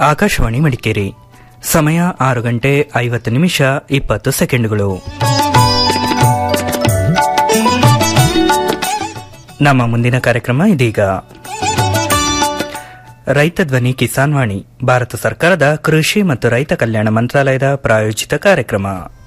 ಆಕಾಶವಾಣಿ ಮಡಿಕೇರಿ ಸಮಯ ಆರು ಗಂಟೆ ಐವತ್ತು ನಿಮಿಷ ಇಪ್ಪತ್ತು ಸೆಕೆಂಡುಗಳು ನಮ್ಮ ಮುಂದಿನ ಕಾರ್ಯಕ್ರಮ ಇದೀಗ ರೈತ ಧ್ವನಿ ಕಿಸಾನ್ ವಾಣಿ ಭಾರತ ಸರ್ಕಾರದ ಕೃಷಿ ಮತ್ತು ರೈತ ಕಲ್ಯಾಣ ಮಂತ್ರಾಲಯದ ಪ್ರಾಯೋಜಿತ ಕಾರ್ಯಕ್ರಮ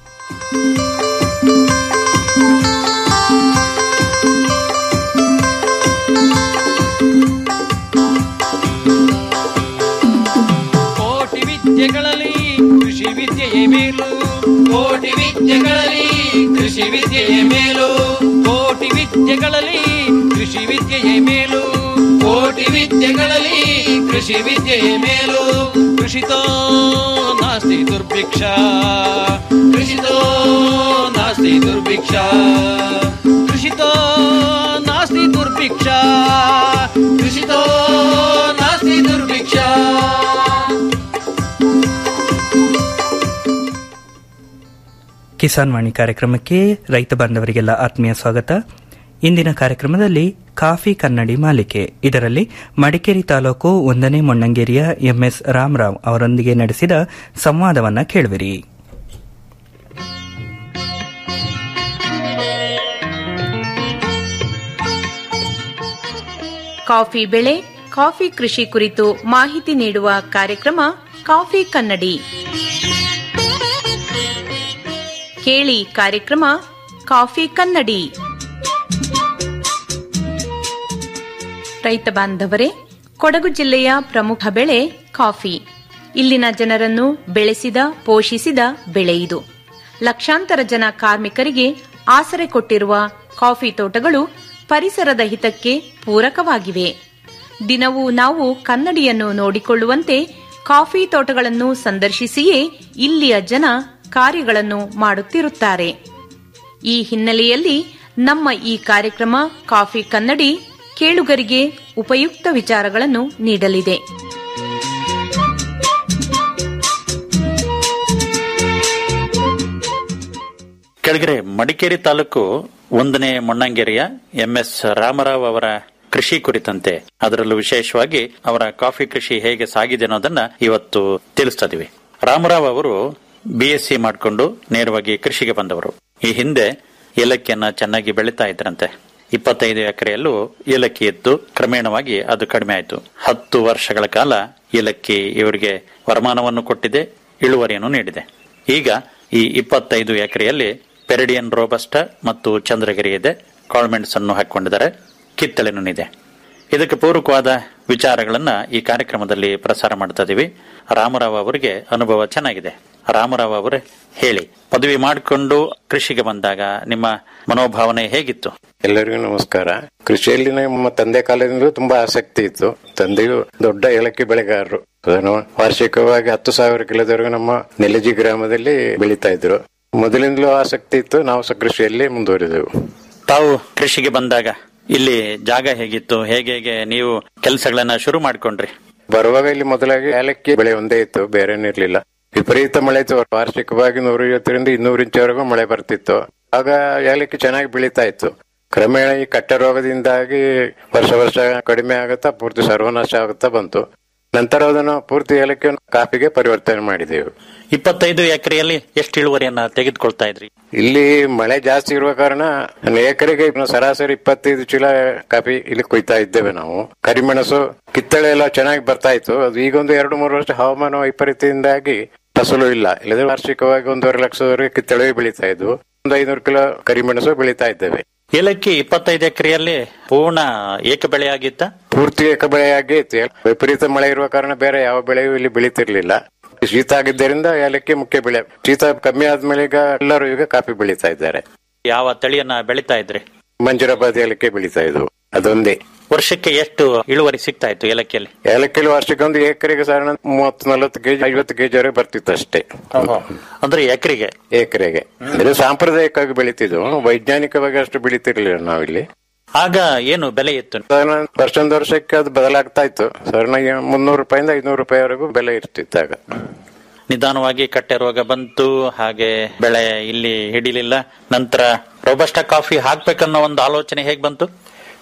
ಕೋಟಿ ವಿದ್ಯೆಗಳಲ್ಲಿ ಕೃಷಿ ವಿದ್ಯೆಯೇ ಮೇಲು ಕೋಟಿ ವಿದ್ಯೆಗಳಲ್ಲಿ ಕೃಷಿ ವಿದ್ಯೆಯೇ ಮೇಲು ಕೋಟಿ ವಿದ್ಯೆಗಳಲ್ಲಿ ಕೃಷಿ ವಿದ್ಯೆಯೇ ಮೇಲು ಕೋಟಿ ವಿದ್ಯೆಗಳಲ್ಲಿ ಕೃಷಿ ವಿದ್ಯೆಯೇ ಮೇಲು ಕೃಷಿತೋ ನಾಸ್ತಿ ದುರ್ಭಿಕ್ಷ ಕೃಷಿತೋ ನಾಸ್ತಿ ದುರ್ಭಿಕ್ಷ ಕೃಷಿತೋ ನಾಸ್ತಿ ದುರ್ಭಿಕ್ಷ ಕೃಷಿತೋ ನಾಸ್ತಿ ದುರ್ಭಿಕ್ಷ ಕಿಸಾನ್ ವಾಣಿ ಕಾರ್ಯಕ್ರಮಕ್ಕೆ ರೈತ ಬಾಂಧವರಿಗೆಲ್ಲ ಆತ್ಮೀಯ ಸ್ವಾಗತ ಇಂದಿನ ಕಾರ್ಯಕ್ರಮದಲ್ಲಿ ಕಾಫಿ ಕನ್ನಡಿ ಮಾಲಿಕೆ ಇದರಲ್ಲಿ ಮಡಿಕೇರಿ ತಾಲೂಕು ಒಂದನೇ ಮೊಣ್ಣಂಗೇರಿಯ ಎಂಎಸ್ ರಾಮರಾವ್ ಅವರೊಂದಿಗೆ ನಡೆಸಿದ ಸಂವಾದವನ್ನ ಕೇಳುವಿರಿ ಕಾಫಿ ಬೆಳೆ ಕಾಫಿ ಕೃಷಿ ಕುರಿತು ಮಾಹಿತಿ ನೀಡುವ ಕಾರ್ಯಕ್ರಮ ಕಾಫಿ ಕನ್ನಡಿ ಕೇಳಿ ಕಾರ್ಯಕ್ರಮ ಕಾಫಿ ಕನ್ನಡಿ ರೈತ ಬಾಂಧವರೇ ಕೊಡಗು ಜಿಲ್ಲೆಯ ಪ್ರಮುಖ ಬೆಳೆ ಕಾಫಿ ಇಲ್ಲಿನ ಜನರನ್ನು ಬೆಳೆಸಿದ ಪೋಷಿಸಿದ ಬೆಳೆ ಇದು ಲಕ್ಷಾಂತರ ಜನ ಕಾರ್ಮಿಕರಿಗೆ ಆಸರೆ ಕೊಟ್ಟಿರುವ ಕಾಫಿ ತೋಟಗಳು ಪರಿಸರದ ಹಿತಕ್ಕೆ ಪೂರಕವಾಗಿವೆ ದಿನವೂ ನಾವು ಕನ್ನಡಿಯನ್ನು ನೋಡಿಕೊಳ್ಳುವಂತೆ ಕಾಫಿ ತೋಟಗಳನ್ನು ಸಂದರ್ಶಿಸಿಯೇ ಇಲ್ಲಿಯ ಜನ ಕಾರ್ಯಗಳನ್ನು ಮಾಡುತ್ತಿರುತ್ತಾರೆ ಈ ಹಿನ್ನೆಲೆಯಲ್ಲಿ ನಮ್ಮ ಈ ಕಾರ್ಯಕ್ರಮ ಕಾಫಿ ಕನ್ನಡಿ ಕೇಳುಗರಿಗೆ ಉಪಯುಕ್ತ ವಿಚಾರಗಳನ್ನು ನೀಡಲಿದೆ ಕೆಳಗರೆ ಮಡಿಕೇರಿ ತಾಲೂಕು ಒಂದನೇ ಮೊಣ್ಣಂಗೇರಿಯ ಎಂಎಸ್ ರಾಮರಾವ್ ಅವರ ಕೃಷಿ ಕುರಿತಂತೆ ಅದರಲ್ಲೂ ವಿಶೇಷವಾಗಿ ಅವರ ಕಾಫಿ ಕೃಷಿ ಹೇಗೆ ಸಾಗಿದೆ ಅನ್ನೋದನ್ನ ಇವತ್ತು ತಿಳಿಸ್ತಾ ಇದೀವಿ ರಾಮರಾವ್ ಅವರು ಬಿಎಸ್ಸಿ ಮಾಡಿಕೊಂಡು ನೇರವಾಗಿ ಕೃಷಿಗೆ ಬಂದವರು ಈ ಹಿಂದೆ ಏಲಕ್ಕಿಯನ್ನ ಚೆನ್ನಾಗಿ ಬೆಳೀತಾ ಇದ್ರಂತೆ ಇಪ್ಪತ್ತೈದು ಎಕರೆಯಲ್ಲೂ ಏಲಕ್ಕಿ ಇದ್ದು ಕ್ರಮೇಣವಾಗಿ ಅದು ಕಡಿಮೆ ಆಯಿತು ಹತ್ತು ವರ್ಷಗಳ ಕಾಲ ಏಲಕ್ಕಿ ಇವರಿಗೆ ವರಮಾನವನ್ನು ಕೊಟ್ಟಿದೆ ಇಳುವರಿಯನ್ನು ನೀಡಿದೆ ಈಗ ಈ ಇಪ್ಪತ್ತೈದು ಎಕರೆಯಲ್ಲಿ ಪೆರಡಿಯನ್ ರೋಬಸ್ಟ ಮತ್ತು ಚಂದ್ರಗಿರಿ ಇದೆ ಕಾಳ್ಮೆಂಟ್ಸ್ ಅನ್ನು ಹಾಕೊಂಡಿದ್ದಾರೆ ಕಿತ್ತಳೆನೂ ಇದೆ ಇದಕ್ಕೆ ಪೂರಕವಾದ ವಿಚಾರಗಳನ್ನ ಈ ಕಾರ್ಯಕ್ರಮದಲ್ಲಿ ಪ್ರಸಾರ ಮಾಡ್ತಾ ಇದೀವಿ ರಾಮರಾವ್ ಅವರಿಗೆ ಅನುಭವ ಚೆನ್ನಾಗಿದೆ ರಾಮರಾವ್ ಅವರೇ ಹೇಳಿ ಪದವಿ ಮಾಡಿಕೊಂಡು ಕೃಷಿಗೆ ಬಂದಾಗ ನಿಮ್ಮ ಮನೋಭಾವನೆ ಹೇಗಿತ್ತು ಎಲ್ಲರಿಗೂ ನಮಸ್ಕಾರ ಕೃಷಿಯಲ್ಲಿ ನಮ್ಮ ತಂದೆ ಕಾಲದಿಂದಲೂ ತುಂಬಾ ಆಸಕ್ತಿ ಇತ್ತು ತಂದೆಯು ದೊಡ್ಡ ಏಲಕ್ಕಿ ಬೆಳೆಗಾರರು ಅದನ್ನು ವಾರ್ಷಿಕವಾಗಿ ಹತ್ತು ಸಾವಿರ ಕಿಲೋದವರೆಗೂ ನಮ್ಮ ನೆಲಜಿ ಗ್ರಾಮದಲ್ಲಿ ಬೆಳೀತಾ ಇದ್ರು ಮೊದಲಿಂದಲೂ ಆಸಕ್ತಿ ಇತ್ತು ನಾವು ಸಹ ಕೃಷಿಯಲ್ಲಿ ಮುಂದುವರಿದೆವು ತಾವು ಕೃಷಿಗೆ ಬಂದಾಗ ಇಲ್ಲಿ ಜಾಗ ಹೇಗಿತ್ತು ಹೇಗೆ ಹೇಗೆ ನೀವು ಕೆಲಸಗಳನ್ನ ಶುರು ಮಾಡ್ಕೊಂಡ್ರಿ ಬರುವಾಗ ಇಲ್ಲಿ ಮೊದಲಾಗಿ ಏಲಕ್ಕಿ ಬೆಳೆ ಒಂದೇ ಇತ್ತು ಬೇರೆ ಇರ್ಲಿಲ್ಲ ವಿಪರೀತ ಮಳೆ ಇತ್ತು ವಾರ್ಷಿಕವಾಗಿ ನೂರ ಐವತ್ತರಿಂದ ಇನ್ನೂರು ಇಂಚವರೆಗೂ ಮಳೆ ಬರ್ತಿತ್ತು ಆಗ ಏಲಕ್ಕಿ ಚೆನ್ನಾಗಿ ಬೆಳೀತಾ ಇತ್ತು ಕ್ರಮೇಣ ಈ ಕಟ್ಟ ರೋಗದಿಂದಾಗಿ ವರ್ಷ ವರ್ಷ ಕಡಿಮೆ ಆಗುತ್ತಾ ಪೂರ್ತಿ ಸರ್ವನಾಶ ಆಗುತ್ತಾ ಬಂತು ನಂತರ ಅದನ್ನು ಪೂರ್ತಿ ಏಲಕ್ಕಿಯನ್ನು ಕಾಫಿಗೆ ಪರಿವರ್ತನೆ ಮಾಡಿದೆವು ಇಪ್ಪತ್ತೈದು ಎಕರೆಯಲ್ಲಿ ಎಷ್ಟು ಇಳುವರಿಯನ್ನ ತೆಗೆದುಕೊಳ್ತಾ ಇದ್ರಿ ಇಲ್ಲಿ ಮಳೆ ಜಾಸ್ತಿ ಇರುವ ಕಾರಣ ಎಕರೆಗೆ ಸರಾಸರಿ ಇಪ್ಪತ್ತೈದು ಚೀಲ ಕಾಫಿ ಇಲ್ಲಿ ಕೊಯ್ತಾ ಇದ್ದೇವೆ ನಾವು ಕರಿಮೆಣಸು ಕಿತ್ತಳೆ ಎಲ್ಲ ಚೆನ್ನಾಗಿ ಬರ್ತಾ ಇತ್ತು ಅದು ಈಗ ಒಂದು ಎರಡು ಮೂರು ವರ್ಷ ಹವಾಮಾನ ವೈಪರೀತ್ಯದಿಂದಾಗಿ ಫಸಲು ಇಲ್ಲ ಇಲ್ಲದ್ರೆ ವಾರ್ಷಿಕವಾಗಿ ಒಂದೂವರೆ ಲಕ್ಷದವರೆಗೆ ಕಿತ್ತಳೆ ಬೆಳೀತಾ ಇದ್ವು ಒಂದು ಐನೂರು ಕಿಲೋ ಕರಿಮೆಣಸು ಬೆಳೀತಾ ಇದ್ದೇವೆ ಏಲಕ್ಕಿ ಇಪ್ಪತ್ತೈದು ಎಕರೆಯಲ್ಲಿ ಪೂರ್ಣ ಏಕ ಬೆಳೆ ಆಗಿತ್ತ ಪೂರ್ತಿ ಏಕ ಬೆಳೆಯಾಗಿ ಇತ್ತು ವಿಪರೀತ ಮಳೆ ಇರುವ ಕಾರಣ ಬೇರೆ ಯಾವ ಬೆಳೆಯೂ ಇಲ್ಲಿ ಬೆಳೀತಿರ್ಲಿಲ್ಲ ಶೀತ ಆಗಿದ್ದರಿಂದ ಏಲಕ್ಕಿ ಮುಖ್ಯ ಬೆಳೆ ಶೀತ ಕಮ್ಮಿ ಆದ್ಮೇಲೆ ಈಗ ಎಲ್ಲರೂ ಈಗ ಕಾಫಿ ಬೆಳೀತಾ ಇದ್ದಾರೆ ಯಾವ ತಳಿಯನ್ನ ಬೆಳಿತಾ ಇದ್ರಿ ಮಂಜುರಾಬಾದ್ ಏಲಕ್ಕಿ ಬೆಳೀತಾ ಇದ್ವು ಅದೊಂದೇ ವರ್ಷಕ್ಕೆ ಎಷ್ಟು ಇಳುವರಿ ಸಿಗ್ತಾ ಇತ್ತು ಏಲಕ್ಕಿಯಲ್ಲಿ ಏಲಕ್ಕಿಲಿ ವಾರ್ಷಿಕ ಒಂದು ಎಕರೆಗೆ ಸಾಧಾರಣ ಮೂವತ್ತು ನಲವತ್ತು ಕೆಜಿ ಐವತ್ತು ಕೆಜಿ ವರೆಗೆ ಬರ್ತಿತ್ತು ಅಷ್ಟೇ ಅಂದ್ರೆ ಎಕರೆಗೆ ಎಕರೆಗೆ ಅಂದ್ರೆ ಸಾಂಪ್ರದಾಯಿಕವಾಗಿ ಬೆಳೀತಿದ್ವು ವೈಜ್ಞಾನಿಕವಾಗಿ ಅಷ್ಟು ಬೆಳೀತಿರ್ಲಿಲ್ಲ ನಾವಿಲ್ಲಿ ಆಗ ಏನು ಬೆಲೆ ಇತ್ತು ಸಾಧಾರಣ ವರ್ಷದಿಂದ ವರ್ಷಕ್ಕೆ ಅದು ಬದಲಾಗ್ತಾ ಇತ್ತು ಸಾಧಾರಣ ಮುನ್ನೂರು ರೂಪಾಯಿಂದ ಐನೂರು ರೂಪಾಯಿವರೆಗೂ ಬೆಲೆ ಇರ್ತಿತ್ತು ಆಗ ನಿಧಾನವಾಗಿ ಕಟ್ಟೆ ರೋಗ ಬಂತು ಹಾಗೆ ಬೆಳೆ ಇಲ್ಲಿ ಹಿಡಿಲಿಲ್ಲ ನಂತರ ರೋಬಸ್ಟ ಕಾಫಿ ಹಾಕ್ಬೇಕನ್ನೋ ಒಂದು ಆಲೋಚನೆ ಹೇಗ್ ಬಂತು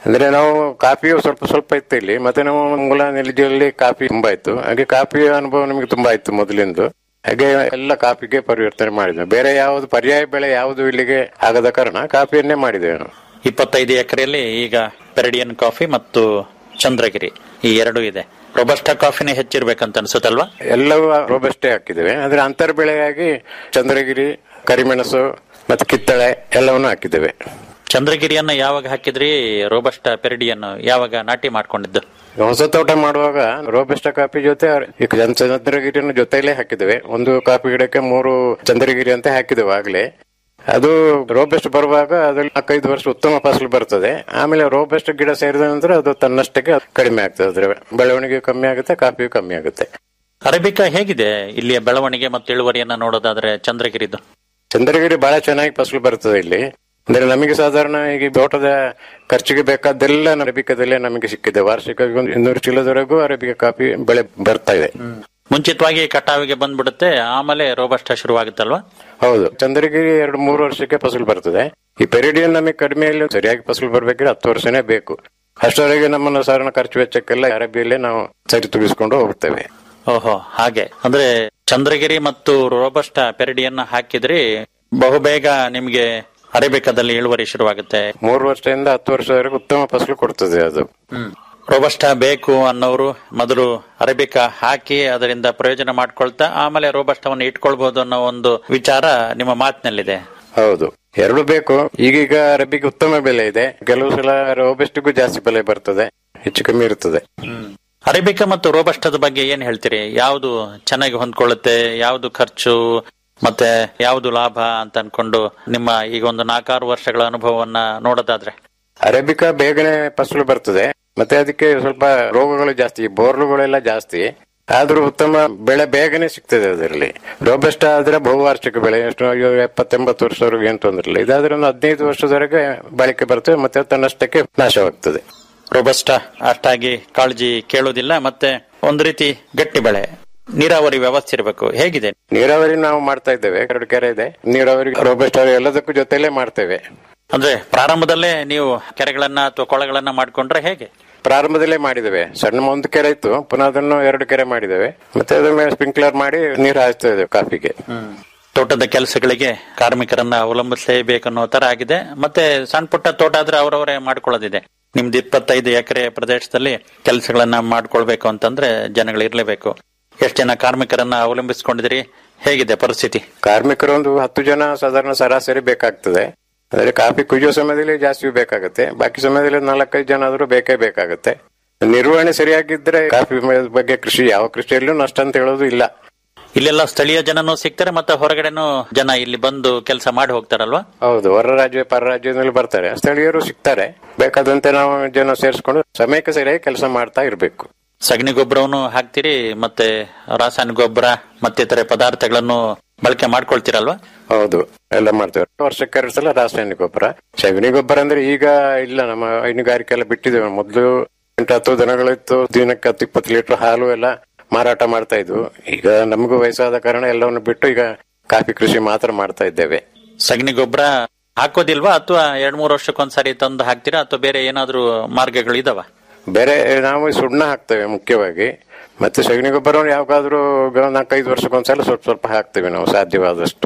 ಅಂದ್ರೆ ನಾವು ಕಾಫಿಯು ಸ್ವಲ್ಪ ಸ್ವಲ್ಪ ಇತ್ತು ಇಲ್ಲಿ ಮತ್ತೆ ನಾವು ಮೂಲ ನೆಲಜಿಯಲ್ಲಿ ಕಾಫಿ ತುಂಬಾ ಇತ್ತು ಹಾಗೆ ಕಾಫಿ ಅನುಭವ ನಮಗೆ ತುಂಬಾ ಇತ್ತು ಮೊದಲಿಂದು ಹಾಗೆ ಎಲ್ಲ ಕಾಫಿಗೆ ಪರಿವರ್ತನೆ ಮಾಡಿದ್ವಿ ಬೇರೆ ಯಾವುದು ಪರ್ಯಾಯ ಬೆಳೆ ಯಾವುದು ಇಲ್ಲಿಗೆ ಆಗದ ಕಾರಣ ಕಾಫಿಯನ್ನೇ ಮಾಡಿದ್ದೇವೆ ನಾವು ಇಪ್ಪತ್ತೈದು ಎಕರೆಯಲ್ಲಿ ಈಗ ಪೆರಡಿಯನ್ ಕಾಫಿ ಮತ್ತು ಚಂದ್ರಗಿರಿ ಈ ಎರಡೂ ಇದೆ ರೊಬಸ್ಟಾ ಕಾಫಿನೇ ಹೆಚ್ಚಿರ್ಬೇಕಂತ ಅನ್ಸುತ್ತಲ್ವಾ ಎಲ್ಲವೂ ರೋಬಸ್ಟೇ ಹಾಕಿದ್ದೇವೆ ಅಂದ್ರೆ ಅಂತರ್ ಬೆಳೆಯಾಗಿ ಚಂದ್ರಗಿರಿ ಕರಿಮೆಣಸು ಮತ್ತೆ ಕಿತ್ತಳೆ ಎಲ್ಲವನ್ನು ಹಾಕಿದ್ದೇವೆ ಚಂದ್ರಗಿರಿಯನ್ನ ಯಾವಾಗ ಹಾಕಿದ್ರಿ ರೋಬಸ್ಟಾ ಪೆರಡಿಯನ್ ಯಾವಾಗ ನಾಟಿ ಮಾಡ್ಕೊಂಡಿದ್ದು ಹೊಸ ತೋಟ ಮಾಡುವಾಗ ರೋಬಸ್ಟ ಕಾಫಿ ಜೊತೆ ಈ ಚಂದ್- ಚಂದ್ರಗಿರಿಯನ್ನು ಜೊತೆಲೇ ಹಾಕಿದ್ದೇವೆ ಒಂದು ಕಾಫಿ ಗಿಡಕ್ಕೆ ಮೂರು ಚಂದ್ರಗಿರಿ ಅಂತ ಹಾಕಿದ್ದೇವೆ ಆಗ್ಲೇ ಅದು ರೋಬೆಸ್ಟ್ ಬರುವಾಗ ಅದ್ರಲ್ಲಿ ನಾಲ್ಕೈದು ವರ್ಷ ಉತ್ತಮ ಫಸಲು ಬರ್ತದೆ ಆಮೇಲೆ ರೋಬೆಸ್ಟ್ ಗಿಡ ಸೇರಿದ ನಂತರ ಅದು ತನ್ನಷ್ಟಕ್ಕೆ ಕಡಿಮೆ ಆಗ್ತದೆ ಅದ್ರ ಬೆಳವಣಿಗೆ ಕಮ್ಮಿ ಆಗುತ್ತೆ ಕಾಫಿಯು ಕಮ್ಮಿ ಆಗುತ್ತೆ ಅರೇಬಿಕಾ ಹೇಗಿದೆ ಇಲ್ಲಿಯ ಬೆಳವಣಿಗೆ ಮತ್ತು ಇಳುವರಿಯನ್ನ ನೋಡೋದಾದ್ರೆ ಚಂದ್ರಗಿರಿದು ಚಂದ್ರಗಿರಿ ಬಹಳ ಚೆನ್ನಾಗಿ ಫಸಲು ಬರ್ತದೆ ಇಲ್ಲಿ ಅಂದ್ರೆ ನಮಗೆ ಸಾಧಾರಣ ಈಗ ತೋಟದ ಖರ್ಚಿಗೆ ಬೇಕಾದ್ದೆಲ್ಲ ಅರೇಬಿಕದಲ್ಲೇ ನಮಗೆ ಸಿಕ್ಕಿದೆ ವಾರ್ಷಿಕ ಒಂದು ಇನ್ನೂರು ಚೀಲದವರೆಗೂ ಅರೇಬಿಕ ಕಾಫಿ ಬೆಳೆ ಬರ್ತಾ ಇದೆ ಮುಂಚಿತವಾಗಿ ಕಟಾವಿಗೆ ಬಂದ್ಬಿಡುತ್ತೆ ಆಮೇಲೆ ರೋಬಸ್ಟಾ ಶುರುವಾಗುತ್ತಲ್ವಾ ಹೌದು ಚಂದ್ರಗಿರಿ ಎರಡು ಮೂರು ವರ್ಷಕ್ಕೆ ಫಸಲು ಬರ್ತದೆ ಈ ಪೆರಿಡಿಯನ್ ನಮಗೆ ಕಡಿಮೆಯಲ್ಲಿ ಸರಿಯಾಗಿ ಫಸಲು ಬರ್ಬೇಕಿದ್ರೆ ಹತ್ತು ವರ್ಷನೇ ಬೇಕು ಅಷ್ಟರವರೆಗೆ ನಮ್ಮನ್ನ ಸಾಧಾರಣ ಖರ್ಚು ವೆಚ್ಚಕ್ಕೆಲ್ಲ ಅರಬಿಯಲ್ಲೇ ನಾವು ಸರಿ ತುಗಿಸ್ಕೊಂಡು ಹೋಗ್ತೇವೆ ಓಹೋ ಹಾಗೆ ಅಂದ್ರೆ ಚಂದ್ರಗಿರಿ ಮತ್ತು ರೋಬಸ್ಟಾ ಪೆರಡಿಯನ್ನ ಹಾಕಿದ್ರಿ ಬಹುಬೇಗ ನಿಮ್ಗೆ ಅರೇಬಿಕಾದಲ್ಲಿ ಇಳುವರಿ ಶುರುವಾಗುತ್ತೆ ಮೂರು ವರ್ಷದಿಂದ ಹತ್ತು ವರ್ಷದವರೆಗೆ ಉತ್ತಮ ಫಸಲು ಕೊಡ್ತದೆ ಅದು ರೋಬಸ್ಟಾ ಬೇಕು ಅನ್ನೋರು ಮೊದಲು ಅರೇಬಿಕಾ ಹಾಕಿ ಅದರಿಂದ ಪ್ರಯೋಜನ ಮಾಡ್ಕೊಳ್ತಾ ಆಮೇಲೆ ರೋಬಸ್ಟಾವನ್ನು ಇಟ್ಕೊಳ್ಬಹುದು ಅನ್ನೋ ಒಂದು ವಿಚಾರ ನಿಮ್ಮ ಮಾತಿನಲ್ಲಿದೆ ಹೌದು ಎರಡು ಬೇಕು ಈಗೀಗ ಅರಬಿಗೆ ಉತ್ತಮ ಬೆಲೆ ಇದೆ ಕೆಲವು ಸಲ ರೋಬೆಸ್ಟಿಗೂ ಜಾಸ್ತಿ ಬೆಲೆ ಬರ್ತದೆ ಹೆಚ್ಚು ಕಮ್ಮಿ ಇರ್ತದೆ ಅರೇಬಿಕಾ ಮತ್ತು ರೋಬಸ್ಟಾದ ಬಗ್ಗೆ ಏನ್ ಹೇಳ್ತೀರಿ ಯಾವುದು ಚೆನ್ನಾಗಿ ಹೊಂದ್ಕೊಳ್ಳುತ್ತೆ ಯಾವುದು ಖರ್ಚು ಮತ್ತೆ ಯಾವುದು ಲಾಭ ಅಂತ ಅನ್ಕೊಂಡು ನಿಮ್ಮ ಈಗ ಒಂದು ನಾಲ್ಕಾರು ವರ್ಷಗಳ ಅನುಭವವನ್ನ ನೋಡೋದಾದ್ರೆ ಅರೇಬಿಕಾ ಬೇಗನೆ ಫಸಲು ಬರ್ತದೆ ಮತ್ತೆ ಅದಕ್ಕೆ ಸ್ವಲ್ಪ ರೋಗಗಳು ಜಾಸ್ತಿ ಬೋರ್ಲುಗಳೆಲ್ಲ ಜಾಸ್ತಿ ಆದ್ರೂ ಉತ್ತಮ ಬೆಳೆ ಬೇಗನೆ ಸಿಗ್ತದೆ ಅದರಲ್ಲಿ ರೋಬೆಸ್ಟ್ ಆದ್ರೆ ಬಹುವಾರ್ಷಿಕ ಬೆಳೆ ಎಷ್ಟು ಅಯ್ಯೋ ಎಪ್ಪತ್ತೆಂಬತ್ತು ವರ್ಷದವರೆಗೆ ಏನು ತೊಂದರೆ ಇಲ್ಲ ಇದಾದ್ರೆ ಒಂದು ಹದಿನೈದು ವರ್ಷದವರೆಗೆ ಬಾಳಿಕೆ ಬರ್ತದೆ ಮತ್ತೆ ತನ್ನಷ್ಟಕ್ಕೆ ನಾಶವಾಗ್ತದೆ ರೋಬಸ್ಟಾ ಅಷ್ಟಾಗಿ ಕಾಳಜಿ ಕೇಳೋದಿಲ್ಲ ಮತ್ತೆ ಒಂದು ರೀತಿ ಗಟ್ಟಿ ಬೆಳೆ ನೀರಾವರಿ ವ್ಯವಸ್ಥೆ ಇರಬೇಕು ಹೇಗಿದೆ ನೀರಾವರಿ ನಾವು ಮಾಡ್ತಾ ಇದ್ದೇವೆ ಎರಡು ಕೆರೆ ಇದೆ ನೀರಾವರಿ ರೋಬೆಸ್ಟ್ ಎಲ್ಲದಕ್ಕೂ ಜೊತೆಲೇ ಮಾಡ್ತೇವೆ ಅಂದ್ರೆ ಪ್ರಾರಂಭದಲ್ಲೇ ನೀವು ಕೆರೆಗಳನ್ನ ಅಥವಾ ಕೊಳಗಳನ್ನ ಮಾಡ್ಕೊಂಡ್ರೆ ಹೇಗೆ ಪ್ರಾರಂಭದಲ್ಲೇ ಮಾಡಿದ್ದೇವೆ ಸಣ್ಣ ಒಂದು ಕೆರೆ ಇತ್ತು ಪುನಃ ಅದನ್ನು ಎರಡು ಕೆರೆ ಮಾಡಿದ್ದೇವೆ ಮತ್ತೆ ಅದ್ರ ಮೇಲೆ ಸ್ಪ್ರಿಂಕ್ಲರ್ ಮಾಡಿ ನೀರು ಹಾಯಿಸ್ತಾ ಇದ್ದೇವೆ ಕಾಫಿಗೆ ತೋಟದ ಕೆಲಸಗಳಿಗೆ ಕಾರ್ಮಿಕರನ್ನ ಅವಲಂಬಿಸಲೇಬೇಕನ್ನೋ ತರ ಆಗಿದೆ ಮತ್ತೆ ಸಣ್ಣ ಪುಟ್ಟ ತೋಟ ಆದ್ರೆ ಅವರವರೇ ಮಾಡ್ಕೊಳ್ಳೋದಿದೆ ನಿಮ್ದು ಇಪ್ಪತ್ತೈದು ಎಕರೆ ಪ್ರದೇಶದಲ್ಲಿ ಕೆಲಸಗಳನ್ನ ಮಾಡ್ಕೊಳ್ಬೇಕು ಅಂತಂದ್ರೆ ಜನಗಳು ಇರ್ಲೇಬೇಕು ಎಷ್ಟು ಜನ ಕಾರ್ಮಿಕರನ್ನ ಅವಲಂಬಿಸ್ಕೊಂಡಿದ್ರಿ ಹೇಗಿದೆ ಪರಿಸ್ಥಿತಿ ಕಾರ್ಮಿಕರು ಒಂದು ಹತ್ತು ಜನ ಸಾಧಾರಣ ಸರಾಸರಿ ಬೇಕಾಗ್ತದೆ ಅಂದ್ರೆ ಕಾಫಿ ಕುಯ್ಯೋ ಸಮಯದಲ್ಲಿ ಜಾಸ್ತಿ ಬೇಕಾಗುತ್ತೆ ಬಾಕಿ ಸಮಯದಲ್ಲಿ ನಾಲ್ಕೈದು ಜನ ಆದ್ರೂ ಬೇಕೇ ಬೇಕಾಗುತ್ತೆ ನಿರ್ವಹಣೆ ಸರಿಯಾಗಿದ್ರೆ ಕಾಫಿ ಬಗ್ಗೆ ಕೃಷಿ ಯಾವ ಕೃಷಿಯಲ್ಲೂ ನಷ್ಟ ಅಂತ ಹೇಳೋದು ಇಲ್ಲ ಇಲ್ಲೆಲ್ಲ ಸ್ಥಳೀಯ ಜನನೂ ಸಿಗ್ತಾರೆ ಮತ್ತೆ ಹೊರಗಡೆನೂ ಜನ ಇಲ್ಲಿ ಬಂದು ಕೆಲಸ ಮಾಡಿ ಹೋಗ್ತಾರಲ್ವಾ ಹೌದು ಹೊರ ರಾಜ್ಯ ಪರ ರಾಜ್ಯದಲ್ಲಿ ಬರ್ತಾರೆ ಸ್ಥಳೀಯರು ಸಿಗ್ತಾರೆ ಬೇಕಾದಂತೆ ನಾವು ಜನ ಸೇರಿಸ್ಕೊಂಡು ಸಮಯಕ್ಕೆ ಸರಿಯಾಗಿ ಕೆಲಸ ಮಾಡ್ತಾ ಇರಬೇಕು ಸಗಣಿ ಗೊಬ್ಬರವನ್ನು ಹಾಕ್ತಿರಿ ಮತ್ತೆ ರಾಸಾಯನಿಕ ಗೊಬ್ಬರ ಮತ್ತಿತರೆ ಪದಾರ್ಥಗಳನ್ನು ಬಳಕೆ ಮಾಡ್ಕೊಳ್ತೀರಲ್ವಾ ಹೌದು ಎಲ್ಲ ಮಾಡ್ತೇವೆ ವರ್ಷಕ್ಕೆ ಎರಡು ಸಲ ರಾಸಾಯನಿಕ ಗೊಬ್ಬರ ಸಗಣಿ ಗೊಬ್ಬರ ಅಂದ್ರೆ ಈಗ ಇಲ್ಲ ನಮ್ಮ ಹೈನುಗಾರಿಕೆ ಎಲ್ಲ ಬಿಟ್ಟಿದ್ದೇವೆ ಮೊದಲು ಎಂಟು ಹತ್ತು ದನಗಳಿತ್ತು ದಿನಕ್ಕೆ ಹತ್ತು ಇಪ್ಪತ್ತು ಲೀಟರ್ ಹಾಲು ಎಲ್ಲ ಮಾರಾಟ ಮಾಡ್ತಾ ಇದ್ವು ಈಗ ನಮಗೂ ವಯಸ್ಸಾದ ಕಾರಣ ಎಲ್ಲವನ್ನು ಬಿಟ್ಟು ಈಗ ಕಾಫಿ ಕೃಷಿ ಮಾತ್ರ ಮಾಡ್ತಾ ಇದ್ದೇವೆ ಸಗಣಿ ಗೊಬ್ಬರ ಹಾಕೋದಿಲ್ವಾ ಅಥವಾ ಎರಡ್ ಮೂರು ವರ್ಷಕ್ಕೊಂದ್ಸರಿ ತಂದು ಹಾಕ್ತೀರಾ ಅಥವಾ ಬೇರೆ ಏನಾದ್ರೂ ಮಾರ್ಗಗಳು ಇದಾವ ಬೇರೆ ನಾವು ಸುಣ್ಣ ಹಾಕ್ತೇವೆ ಮುಖ್ಯವಾಗಿ ಮತ್ತೆ ಸಗಣಿ ಗೊಬ್ಬರವನ್ನು ಯಾವಾಗಾದ್ರೂ ನಾಲ್ಕೈದು ವರ್ಷಕ್ಕೊಂದ್ಸಲ ಸ್ವಲ್ಪ ಸ್ವಲ್ಪ ಹಾಕ್ತೇವೆ ನಾವು ಸಾಧ್ಯವಾದಷ್ಟು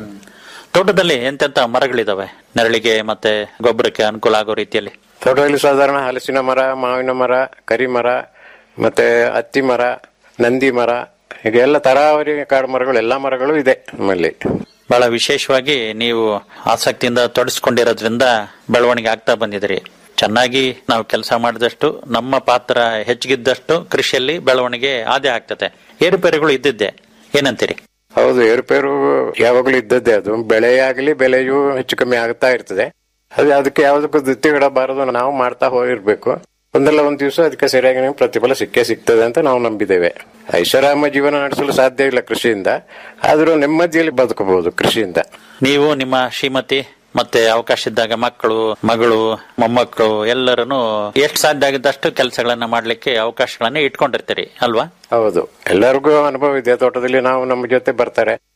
ತೋಟದಲ್ಲಿ ಎಂತೆಂತ ಮರಗಳಿದಾವೆ ನೆರಳಿಗೆ ಮತ್ತೆ ಗೊಬ್ಬರಕ್ಕೆ ಅನುಕೂಲ ಆಗೋ ರೀತಿಯಲ್ಲಿ ತೋಟದಲ್ಲಿ ಸಾಧಾರಣ ಹಲಸಿನ ಮರ ಮಾವಿನ ಮರ ಕರಿ ಮರ ಮತ್ತೆ ಹತ್ತಿ ಮರ ನಂದಿ ಮರ ಹೀಗೆ ಎಲ್ಲ ತರಾವರಿ ಕಾಡು ಮರಗಳು ಎಲ್ಲಾ ಮರಗಳು ಇದೆ ನಮ್ಮಲ್ಲಿ ಬಹಳ ವಿಶೇಷವಾಗಿ ನೀವು ಆಸಕ್ತಿಯಿಂದ ತೊಡಸ್ಕೊಂಡಿರೋದ್ರಿಂದ ಬೆಳವಣಿಗೆ ಆಗ್ತಾ ಬಂದಿದ್ರಿ ಚೆನ್ನಾಗಿ ನಾವು ಕೆಲಸ ಮಾಡಿದಷ್ಟು ನಮ್ಮ ಪಾತ್ರ ಹೆಚ್ಚಿಗಿದ್ದಷ್ಟು ಕೃಷಿಯಲ್ಲಿ ಬೆಳವಣಿಗೆ ಆದೇ ಆಗ್ತದೆ ಏರುಪೇರುಗಳು ಇದ್ದಿದ್ದೆ ಏನಂತೀರಿ ಹೌದು ಏರುಪೇರು ಯಾವಾಗಲೂ ಇದ್ದದ್ದೇ ಅದು ಬೆಳೆಯಾಗಲಿ ಬೆಲೆಯೂ ಹೆಚ್ಚು ಕಮ್ಮಿ ಆಗ್ತಾ ಇರ್ತದೆ ಅದು ಅದಕ್ಕೆ ಯಾವುದಕ್ಕೂ ಧೃತಿಗಿಡಬಾರದು ನಾವು ಮಾಡ್ತಾ ಹೋಗಿರ್ಬೇಕು ಒಂದಲ್ಲ ಒಂದ್ ದಿವಸ ಅದಕ್ಕೆ ಸರಿಯಾಗಿ ನಮ್ಗೆ ಪ್ರತಿಫಲ ಸಿಕ್ಕೇ ಸಿಗ್ತದೆ ಅಂತ ನಾವು ನಂಬಿದ್ದೇವೆ ಐಷಾರಾಮ ಜೀವನ ನಡೆಸಲು ಸಾಧ್ಯ ಇಲ್ಲ ಕೃಷಿಯಿಂದ ಆದ್ರೂ ನೆಮ್ಮದಿಯಲ್ಲಿ ಬದುಕಬಹುದು ಕೃಷಿಯಿಂದ ನೀವು ನಿಮ್ಮ ಶ್ರೀಮತಿ ಮತ್ತೆ ಅವಕಾಶ ಇದ್ದಾಗ ಮಕ್ಕಳು ಮಗಳು ಮೊಮ್ಮಕ್ಕಳು ಎಲ್ಲರನ್ನು ಎಷ್ಟು ಸಾಧ್ಯ ಆಗಿದ್ದಷ್ಟು ಕೆಲಸಗಳನ್ನ ಮಾಡ್ಲಿಕ್ಕೆ ಅವಕಾಶಗಳನ್ನ ಇಟ್ಕೊಂಡಿರ್ತೀರಿ ಅಲ್ವಾ ಹೌದು ಎಲ್ಲರಿಗೂ ಅನುಭವ ಇದೆ ತೋಟದಲ್ಲಿ ನಾವು ನಮ್ಮ ಜೊತೆ ಬರ್ತಾರೆ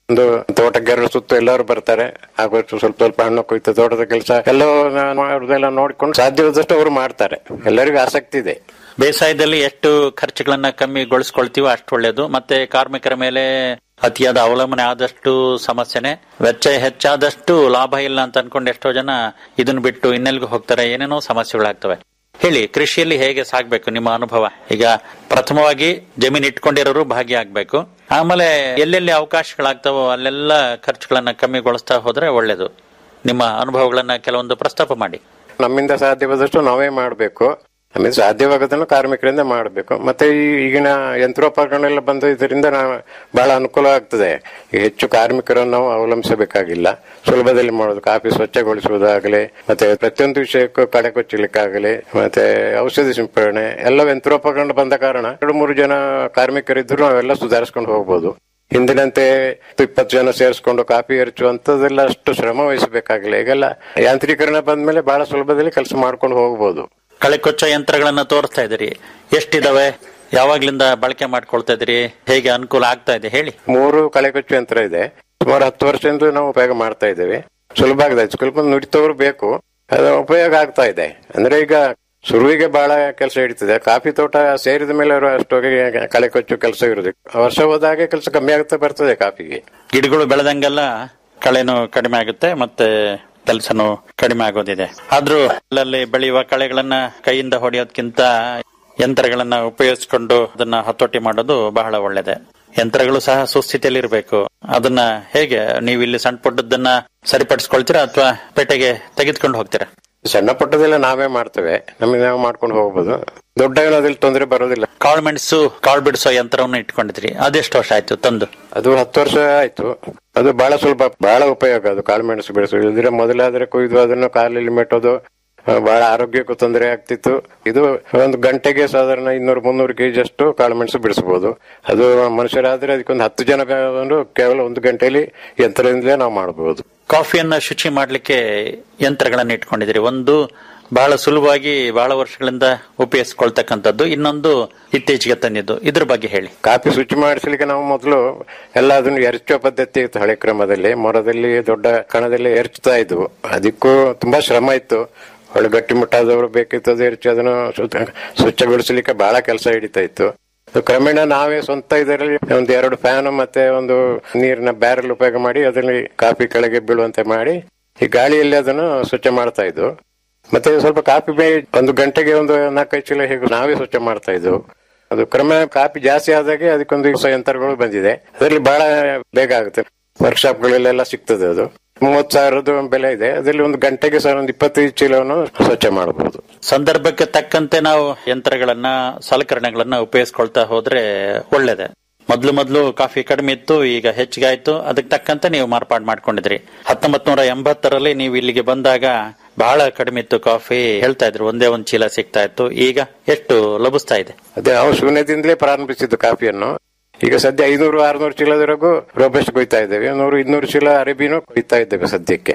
ಒಂದು ತೋಟಕ್ಕೆ ಎರಡು ಸುತ್ತು ಎಲ್ಲರೂ ಬರ್ತಾರೆ ಆಗೋಷ್ಟು ಸ್ವಲ್ಪ ಸ್ವಲ್ಪ ಹಣ್ಣು ಕೊಯ್ತು ತೋಟದ ಕೆಲಸ ಎಲ್ಲವೂ ನಾನು ಮಾಡೋದೆಲ್ಲ ನೋಡ್ಕೊಂಡು ಸಾಧ್ಯವಾದಷ್ಟು ಅವರು ಮಾಡ್ತಾರೆ ಎಲ್ಲರಿಗೂ ಆಸಕ್ತಿ ಇದೆ ಬೇಸಾಯದಲ್ಲಿ ಎಷ್ಟು ಖರ್ಚುಗಳನ್ನ ಕಮ್ಮಿಗೊಳಿಸ್ಕೊಳ್ತೀವೋ ಅಷ್ಟು ಒಳ್ಳೇದು ಮತ್ತೆ ಕಾರ್ಮಿಕರ ಮೇಲೆ ಅತಿಯಾದ ಅವಲಂಬನೆ ಆದಷ್ಟು ಸಮಸ್ಯೆನೆ ವೆಚ್ಚ ಹೆಚ್ಚಾದಷ್ಟು ಲಾಭ ಇಲ್ಲ ಅಂತ ಅನ್ಕೊಂಡು ಎಷ್ಟೋ ಜನ ಇದನ್ನ ಬಿಟ್ಟು ಇನ್ನೆಲ್ಗೂ ಹೋಗ್ತಾರೆ ಏನೇನೋ ಸಮಸ್ಯೆಗಳಾಗ್ತವೆ ಹೇಳಿ ಕೃಷಿಯಲ್ಲಿ ಹೇಗೆ ಸಾಗ್ಬೇಕು ನಿಮ್ಮ ಅನುಭವ ಈಗ ಪ್ರಥಮವಾಗಿ ಜಮೀನ್ ಇಟ್ಕೊಂಡಿರೋರು ಭಾಗಿಯಾಗಬೇಕು ಆಮೇಲೆ ಎಲ್ಲೆಲ್ಲಿ ಅವಕಾಶಗಳಾಗ್ತಾವೋ ಅಲ್ಲೆಲ್ಲ ಖರ್ಚುಗಳನ್ನ ಕಮ್ಮಿಗೊಳಿಸ್ತಾ ಹೋದ್ರೆ ಒಳ್ಳೇದು ನಿಮ್ಮ ಅನುಭವಗಳನ್ನ ಕೆಲವೊಂದು ಪ್ರಸ್ತಾಪ ಮಾಡಿ ನಮ್ಮಿಂದ ಸಾಧ್ಯವಾದಷ್ಟು ನಾವೇ ಮಾಡಬೇಕು ನಮ್ಮಿಂದ ಸಾಧ್ಯವಾಗೋದನ್ನು ಕಾರ್ಮಿಕರಿಂದ ಮಾಡಬೇಕು ಮತ್ತೆ ಈ ಈಗಿನ ಯಂತ್ರೋಪಕರಣ ಎಲ್ಲ ಬಂದ ಇದರಿಂದ ನಾವು ಬಹಳ ಅನುಕೂಲ ಆಗ್ತದೆ ಈ ಹೆಚ್ಚು ಕಾರ್ಮಿಕರನ್ನು ನಾವು ಅವಲಂಬಿಸಬೇಕಾಗಿಲ್ಲ ಸುಲಭದಲ್ಲಿ ಮಾಡೋದು ಕಾಫಿ ಸ್ವಚ್ಛಗೊಳಿಸುವುದಾಗಲಿ ಮತ್ತೆ ಪ್ರತಿಯೊಂದು ವಿಷಯಕ್ಕೂ ಕಳೆ ಕೊಚ್ಚಲಿಕ್ಕಾಗಲಿ ಮತ್ತೆ ಔಷಧಿ ಸಿಂಪಡಣೆ ಎಲ್ಲ ಯಂತ್ರೋಪಕರಣ ಬಂದ ಕಾರಣ ಎರಡು ಮೂರು ಜನ ಕಾರ್ಮಿಕರಿದ್ರು ನಾವೆಲ್ಲ ಸುಧಾರಿಸ್ಕೊಂಡು ಹೋಗ್ಬೋದು ಹಿಂದಿನಂತೆ ಇಪ್ಪತ್ತು ಜನ ಸೇರಿಸ್ಕೊಂಡು ಕಾಫಿ ಎರಚುವಂತದೆಲ್ಲ ಅಷ್ಟು ಶ್ರಮ ವಹಿಸಬೇಕಾಗಿಲ್ಲ ಈಗೆಲ್ಲ ಯಾಂತ್ರೀಕರಣ ಬಂದ್ಮೇಲೆ ಬಹಳ ಸುಲಭದಲ್ಲಿ ಕೆಲಸ ಮಾಡ್ಕೊಂಡು ಹೋಗ್ಬೋದು ಕಳೆ ಕೊಚ್ಚ ಯಂತ್ರಗಳನ್ನ ತೋರಿಸ್ತಾ ಇದ್ದೀರಿ ಎಷ್ಟಿದಾವೆ ಯಾವಾಗ್ಲಿಂದ ಬಳಕೆ ಮಾಡ್ಕೊಳ್ತಾ ಇದ್ದೀರಿ ಹೇಗೆ ಅನುಕೂಲ ಆಗ್ತಾ ಇದೆ ಹೇಳಿ ಮೂರು ಕಳೆ ಕೊಚ್ಚು ಯಂತ್ರ ಇದೆ ಸುಮಾರು ಹತ್ತು ವರ್ಷದಿಂದ ನಾವು ಉಪಯೋಗ ಮಾಡ್ತಾ ಇದ್ದೇವೆ ಸುಲಭ ಆಗಿದೆ ಸ್ವಲ್ಪ ನುಡಿತವರು ಬೇಕು ಅದು ಉಪಯೋಗ ಆಗ್ತಾ ಇದೆ ಅಂದ್ರೆ ಈಗ ಶುರುವಿಗೆ ಬಹಳ ಕೆಲಸ ಹಿಡಿತದೆ ಕಾಫಿ ತೋಟ ಸೇರಿದ ಮೇಲೆ ಅವರು ಅಷ್ಟೊಗೆ ಕಳೆ ಕೊಚ್ಚು ಕೆಲಸ ಇರುದು ವರ್ಷ ಹೋದಾಗೆ ಕೆಲಸ ಕಮ್ಮಿ ಆಗ್ತಾ ಬರ್ತದೆ ಕಾಫಿಗೆ ಗಿಡಗಳು ಬೆಳೆದಂಗೆಲ್ಲ ಕಳೆನು ಕಡಿಮೆ ಆಗುತ್ತೆ ಮತ್ತೆ ಕೆಲಸನು ಕಡಿಮೆ ಆಗೋದಿದೆ ಆದ್ರೂ ಅಲ್ಲಲ್ಲಿ ಬೆಳೆಯುವ ಕಳೆಗಳನ್ನ ಕೈಯಿಂದ ಹೊಡೆಯೋದ್ಕಿಂತ ಯಂತ್ರಗಳನ್ನ ಉಪಯೋಗಿಸಿಕೊಂಡು ಅದನ್ನ ಹತೋಟಿ ಮಾಡೋದು ಬಹಳ ಒಳ್ಳೇದೆ ಯಂತ್ರಗಳು ಸಹ ಸುಸ್ಥಿತಿಯಲ್ಲಿ ಇರಬೇಕು ಅದನ್ನ ಹೇಗೆ ನೀವು ಇಲ್ಲಿ ಸಣ್ಣ ಪುಟ್ಟದನ್ನ ಸರಿಪಡಿಸ್ಕೊಳ್ತೀರಾ ಅಥವಾ ಪೇಟೆಗೆ ತೆಗೆದುಕೊಂಡು ಹೋಗ್ತೀರಾ ಸಣ್ಣ ಪುಟ್ಟದೆಲ್ಲ ನಾವೇ ಮಾಡ್ತೇವೆ ನಮಗೆ ನಾವು ಮಾಡ್ಕೊಂಡು ಹೋಗ್ಬೋದು ದೊಡ್ಡ ಅದ್ರಲ್ಲಿ ತೊಂದರೆ ಬರೋದಿಲ್ಲ ಕಾಳು ಮೆಣಸು ಕಾಳು ಬಿಡಿಸೋ ಯಂತ್ರವನ್ನು ಇಟ್ಕೊಂಡಿದ್ರಿ ಅದೆಷ್ಟು ವರ್ಷ ಆಯ್ತು ತಂದು ಅದು ಹತ್ತು ವರ್ಷ ಆಯ್ತು ಅದು ಬಹಳ ಸುಲಭ ಬಹಳ ಉಪಯೋಗ ಅದು ಕಾಳುಮೆಣಸು ಬೆಳೆಸೋದು ಇಲ್ದಿರ ಮೊದಲಾದ್ರೆ ಕೊಯ್ದು ಅದನ್ನು ಕಾಲಲ್ಲಿ ಮೆಟ್ಟೋದು ಆ, ಬಹಳ ಆರೋಗ್ಯಕ್ಕೂ ತೊಂದರೆ ಆಗ್ತಿತ್ತು ಇದು ಒಂದು ಗಂಟೆಗೆ ಸಾಧಾರಣ ಇನ್ನೂರು ಮುನ್ನೂರು ಕೆಜಿ ಅಷ್ಟು ಕಾಳುಮೆಣಸು ಬಿಡಿಸಬಹುದು ಅದು ಮನುಷ್ಯರಾದ್ರೆ ಅದಕ್ಕೊಂದು ಹತ್ತು ಜನ ಬೇಕು ಕೇವಲ ಒಂದು ಗಂಟೆಯಲ್ಲಿ ಯಂತ್ರದಿಂದಲೇ ನಾವು ಮಾಡಬಹುದು ಕಾಫಿಯನ್ನ ಶುಚಿ ಮಾಡ್ಲಿಕ್ಕೆ ಯಂತ್ರಗಳನ್ನ ಇಟ್ಕೊಂಡಿದ್ದೀರಿ ಒಂದು ಬಹಳ ಸುಲಭವಾಗಿ ಬಹಳ ವರ್ಷಗಳಿಂದ ಉಪಯೋಗಿಸ್ಕೊಳ್ತಕ್ಕಂಥದ್ದು ಇನ್ನೊಂದು ಇತ್ತೀಚೆಗೆ ತಂದಿದ್ದು ಇದ್ರ ಬಗ್ಗೆ ಹೇಳಿ ಕಾಫಿ ಶುಚಿ ಮಾಡಿಸ್ಲಿಕ್ಕೆ ನಾವು ಮೊದಲು ಎಲ್ಲ ಅದನ್ನು ಎರಚುವ ಪದ್ಧತಿ ಇತ್ತು ಹಳೆ ಕ್ರಮದಲ್ಲಿ ಮೊರದಲ್ಲಿ ದೊಡ್ಡ ಕಣದಲ್ಲಿ ಎರಚ್ತಾ ಇದ್ವು ಅದಕ್ಕೂ ತುಂಬಾ ಶ್ರಮ ಇತ್ತು ಒಳ್ಳೆ ಗಟ್ಟಿಮುಟ್ಟಾದವರು ಬೇಕಿತ್ತು ಅದು ಎರಚಿ ಅದನ್ನು ಸ್ವಚ್ಛ- ಸ್ವಚ್ಛಗೊಳಿಸಲಿಕ್ಕೆ ಬಹಳ ಕೆಲಸ ಹಿಡಿತಾ ಇತ್ತು ಅದು ಕ್ರಮೇಣ ನಾವೇ ಸ್ವಂತ ಇದರಲ್ಲಿ ಒಂದು ಎರಡು ಫ್ಯಾನ್ ಮತ್ತೆ ಒಂದು ನೀರಿನ ಬ್ಯಾರೆಲ್ ಉಪಯೋಗ ಮಾಡಿ ಅದರಲ್ಲಿ ಕಾಫಿ ಕೆಳಗೆ ಬೀಳುವಂತೆ ಮಾಡಿ ಈ ಗಾಳಿಯಲ್ಲಿ ಅದನ್ನು ಸ್ವಚ್ಛ ಮಾಡ್ತಾ ಇದ್ವು ಮತ್ತೆ ಸ್ವಲ್ಪ ಕಾಫಿ ಬೇ ಒಂದು ಗಂಟೆಗೆ ಒಂದು ನಾಲ್ಕೈದು ಚೀಲ ಹೇಗೆ ನಾವೇ ಸ್ವಚ್ಛ ಮಾಡ್ತಾ ಇದ್ವು ಅದು ಕ್ರಮ ಕಾಫಿ ಜಾಸ್ತಿ ಆದಾಗೆ ಅದಕ್ಕೊಂದು ಹೊಸ ಯಂತ್ರಗಳು ಬಂದಿದೆ ಅದರಲ್ಲಿ ಬಹಳ ಬೇಗ ಆಗುತ್ತೆ ವರ್ಕ್ಶಾಪ್ ಗಳಲ್ಲೆಲ್ಲ ಸಿಗ್ತದೆ ಅದು ಮೂವತ್ ಸಾವಿರದ ಬೆಲೆ ಇದೆ ಅದರಲ್ಲಿ ಒಂದು ಗಂಟೆಗೆ ಸರ್ ಒಂದು ಇಪ್ಪತ್ತೈದು ಚೀಲವನ್ನು ಸ್ವಚ್ಛ ಮಾಡಬಹುದು ಸಂದರ್ಭಕ್ಕೆ ತಕ್ಕಂತೆ ನಾವು ಯಂತ್ರಗಳನ್ನ ಸಲಕರಣೆಗಳನ್ನ ಉಪಯೋಗಿಸ್ಕೊಳ್ತಾ ಹೋದ್ರೆ ಒಳ್ಳೇದೆ ಮೊದ್ಲು ಮೊದ್ಲು ಕಾಫಿ ಕಡಿಮೆ ಇತ್ತು ಈಗ ಹೆಚ್ಚಿಗೆ ಆಯ್ತು ಅದಕ್ಕೆ ತಕ್ಕಂತೆ ನೀವು ಮಾರ್ಪಾಡು ಮಾಡ್ಕೊಂಡಿದ್ರಿ ಹತ್ತೊಂಬತ್ ನೂರ ಎಂಬತ್ತರಲ್ಲಿ ನೀವು ಇಲ್ಲಿಗೆ ಬಂದಾಗ ಬಹಳ ಕಡಿಮೆ ಇತ್ತು ಕಾಫಿ ಹೇಳ್ತಾ ಇದ್ರು ಒಂದೇ ಒಂದ್ ಚೀಲ ಸಿಗ್ತಾ ಇತ್ತು ಈಗ ಎಷ್ಟು ಲಭಿಸ್ತಾ ಇದೆ ಅದೇ ನಾವು ಶೂನ್ಯದಿಂದಲೇ ಪ್ರಾರಂಭಿಸಿದ್ದು ಕಾಫಿಯನ್ನು ಈಗ ಸದ್ಯ ಐನೂರು ಆರ್ನೂರು ಚೀಲದವರೆಗೂ ರೋಬೆಸ್ಟ್ ಕೊಯ್ತಾ ಇದ್ದೇವೆ ನೂರು ಇನ್ನೂರು ಚೀಲ ಅರೇಬಿನೂ ಕೊಯ್ತಾ ಇದ್ದೇವೆ ಸದ್ಯಕ್ಕೆ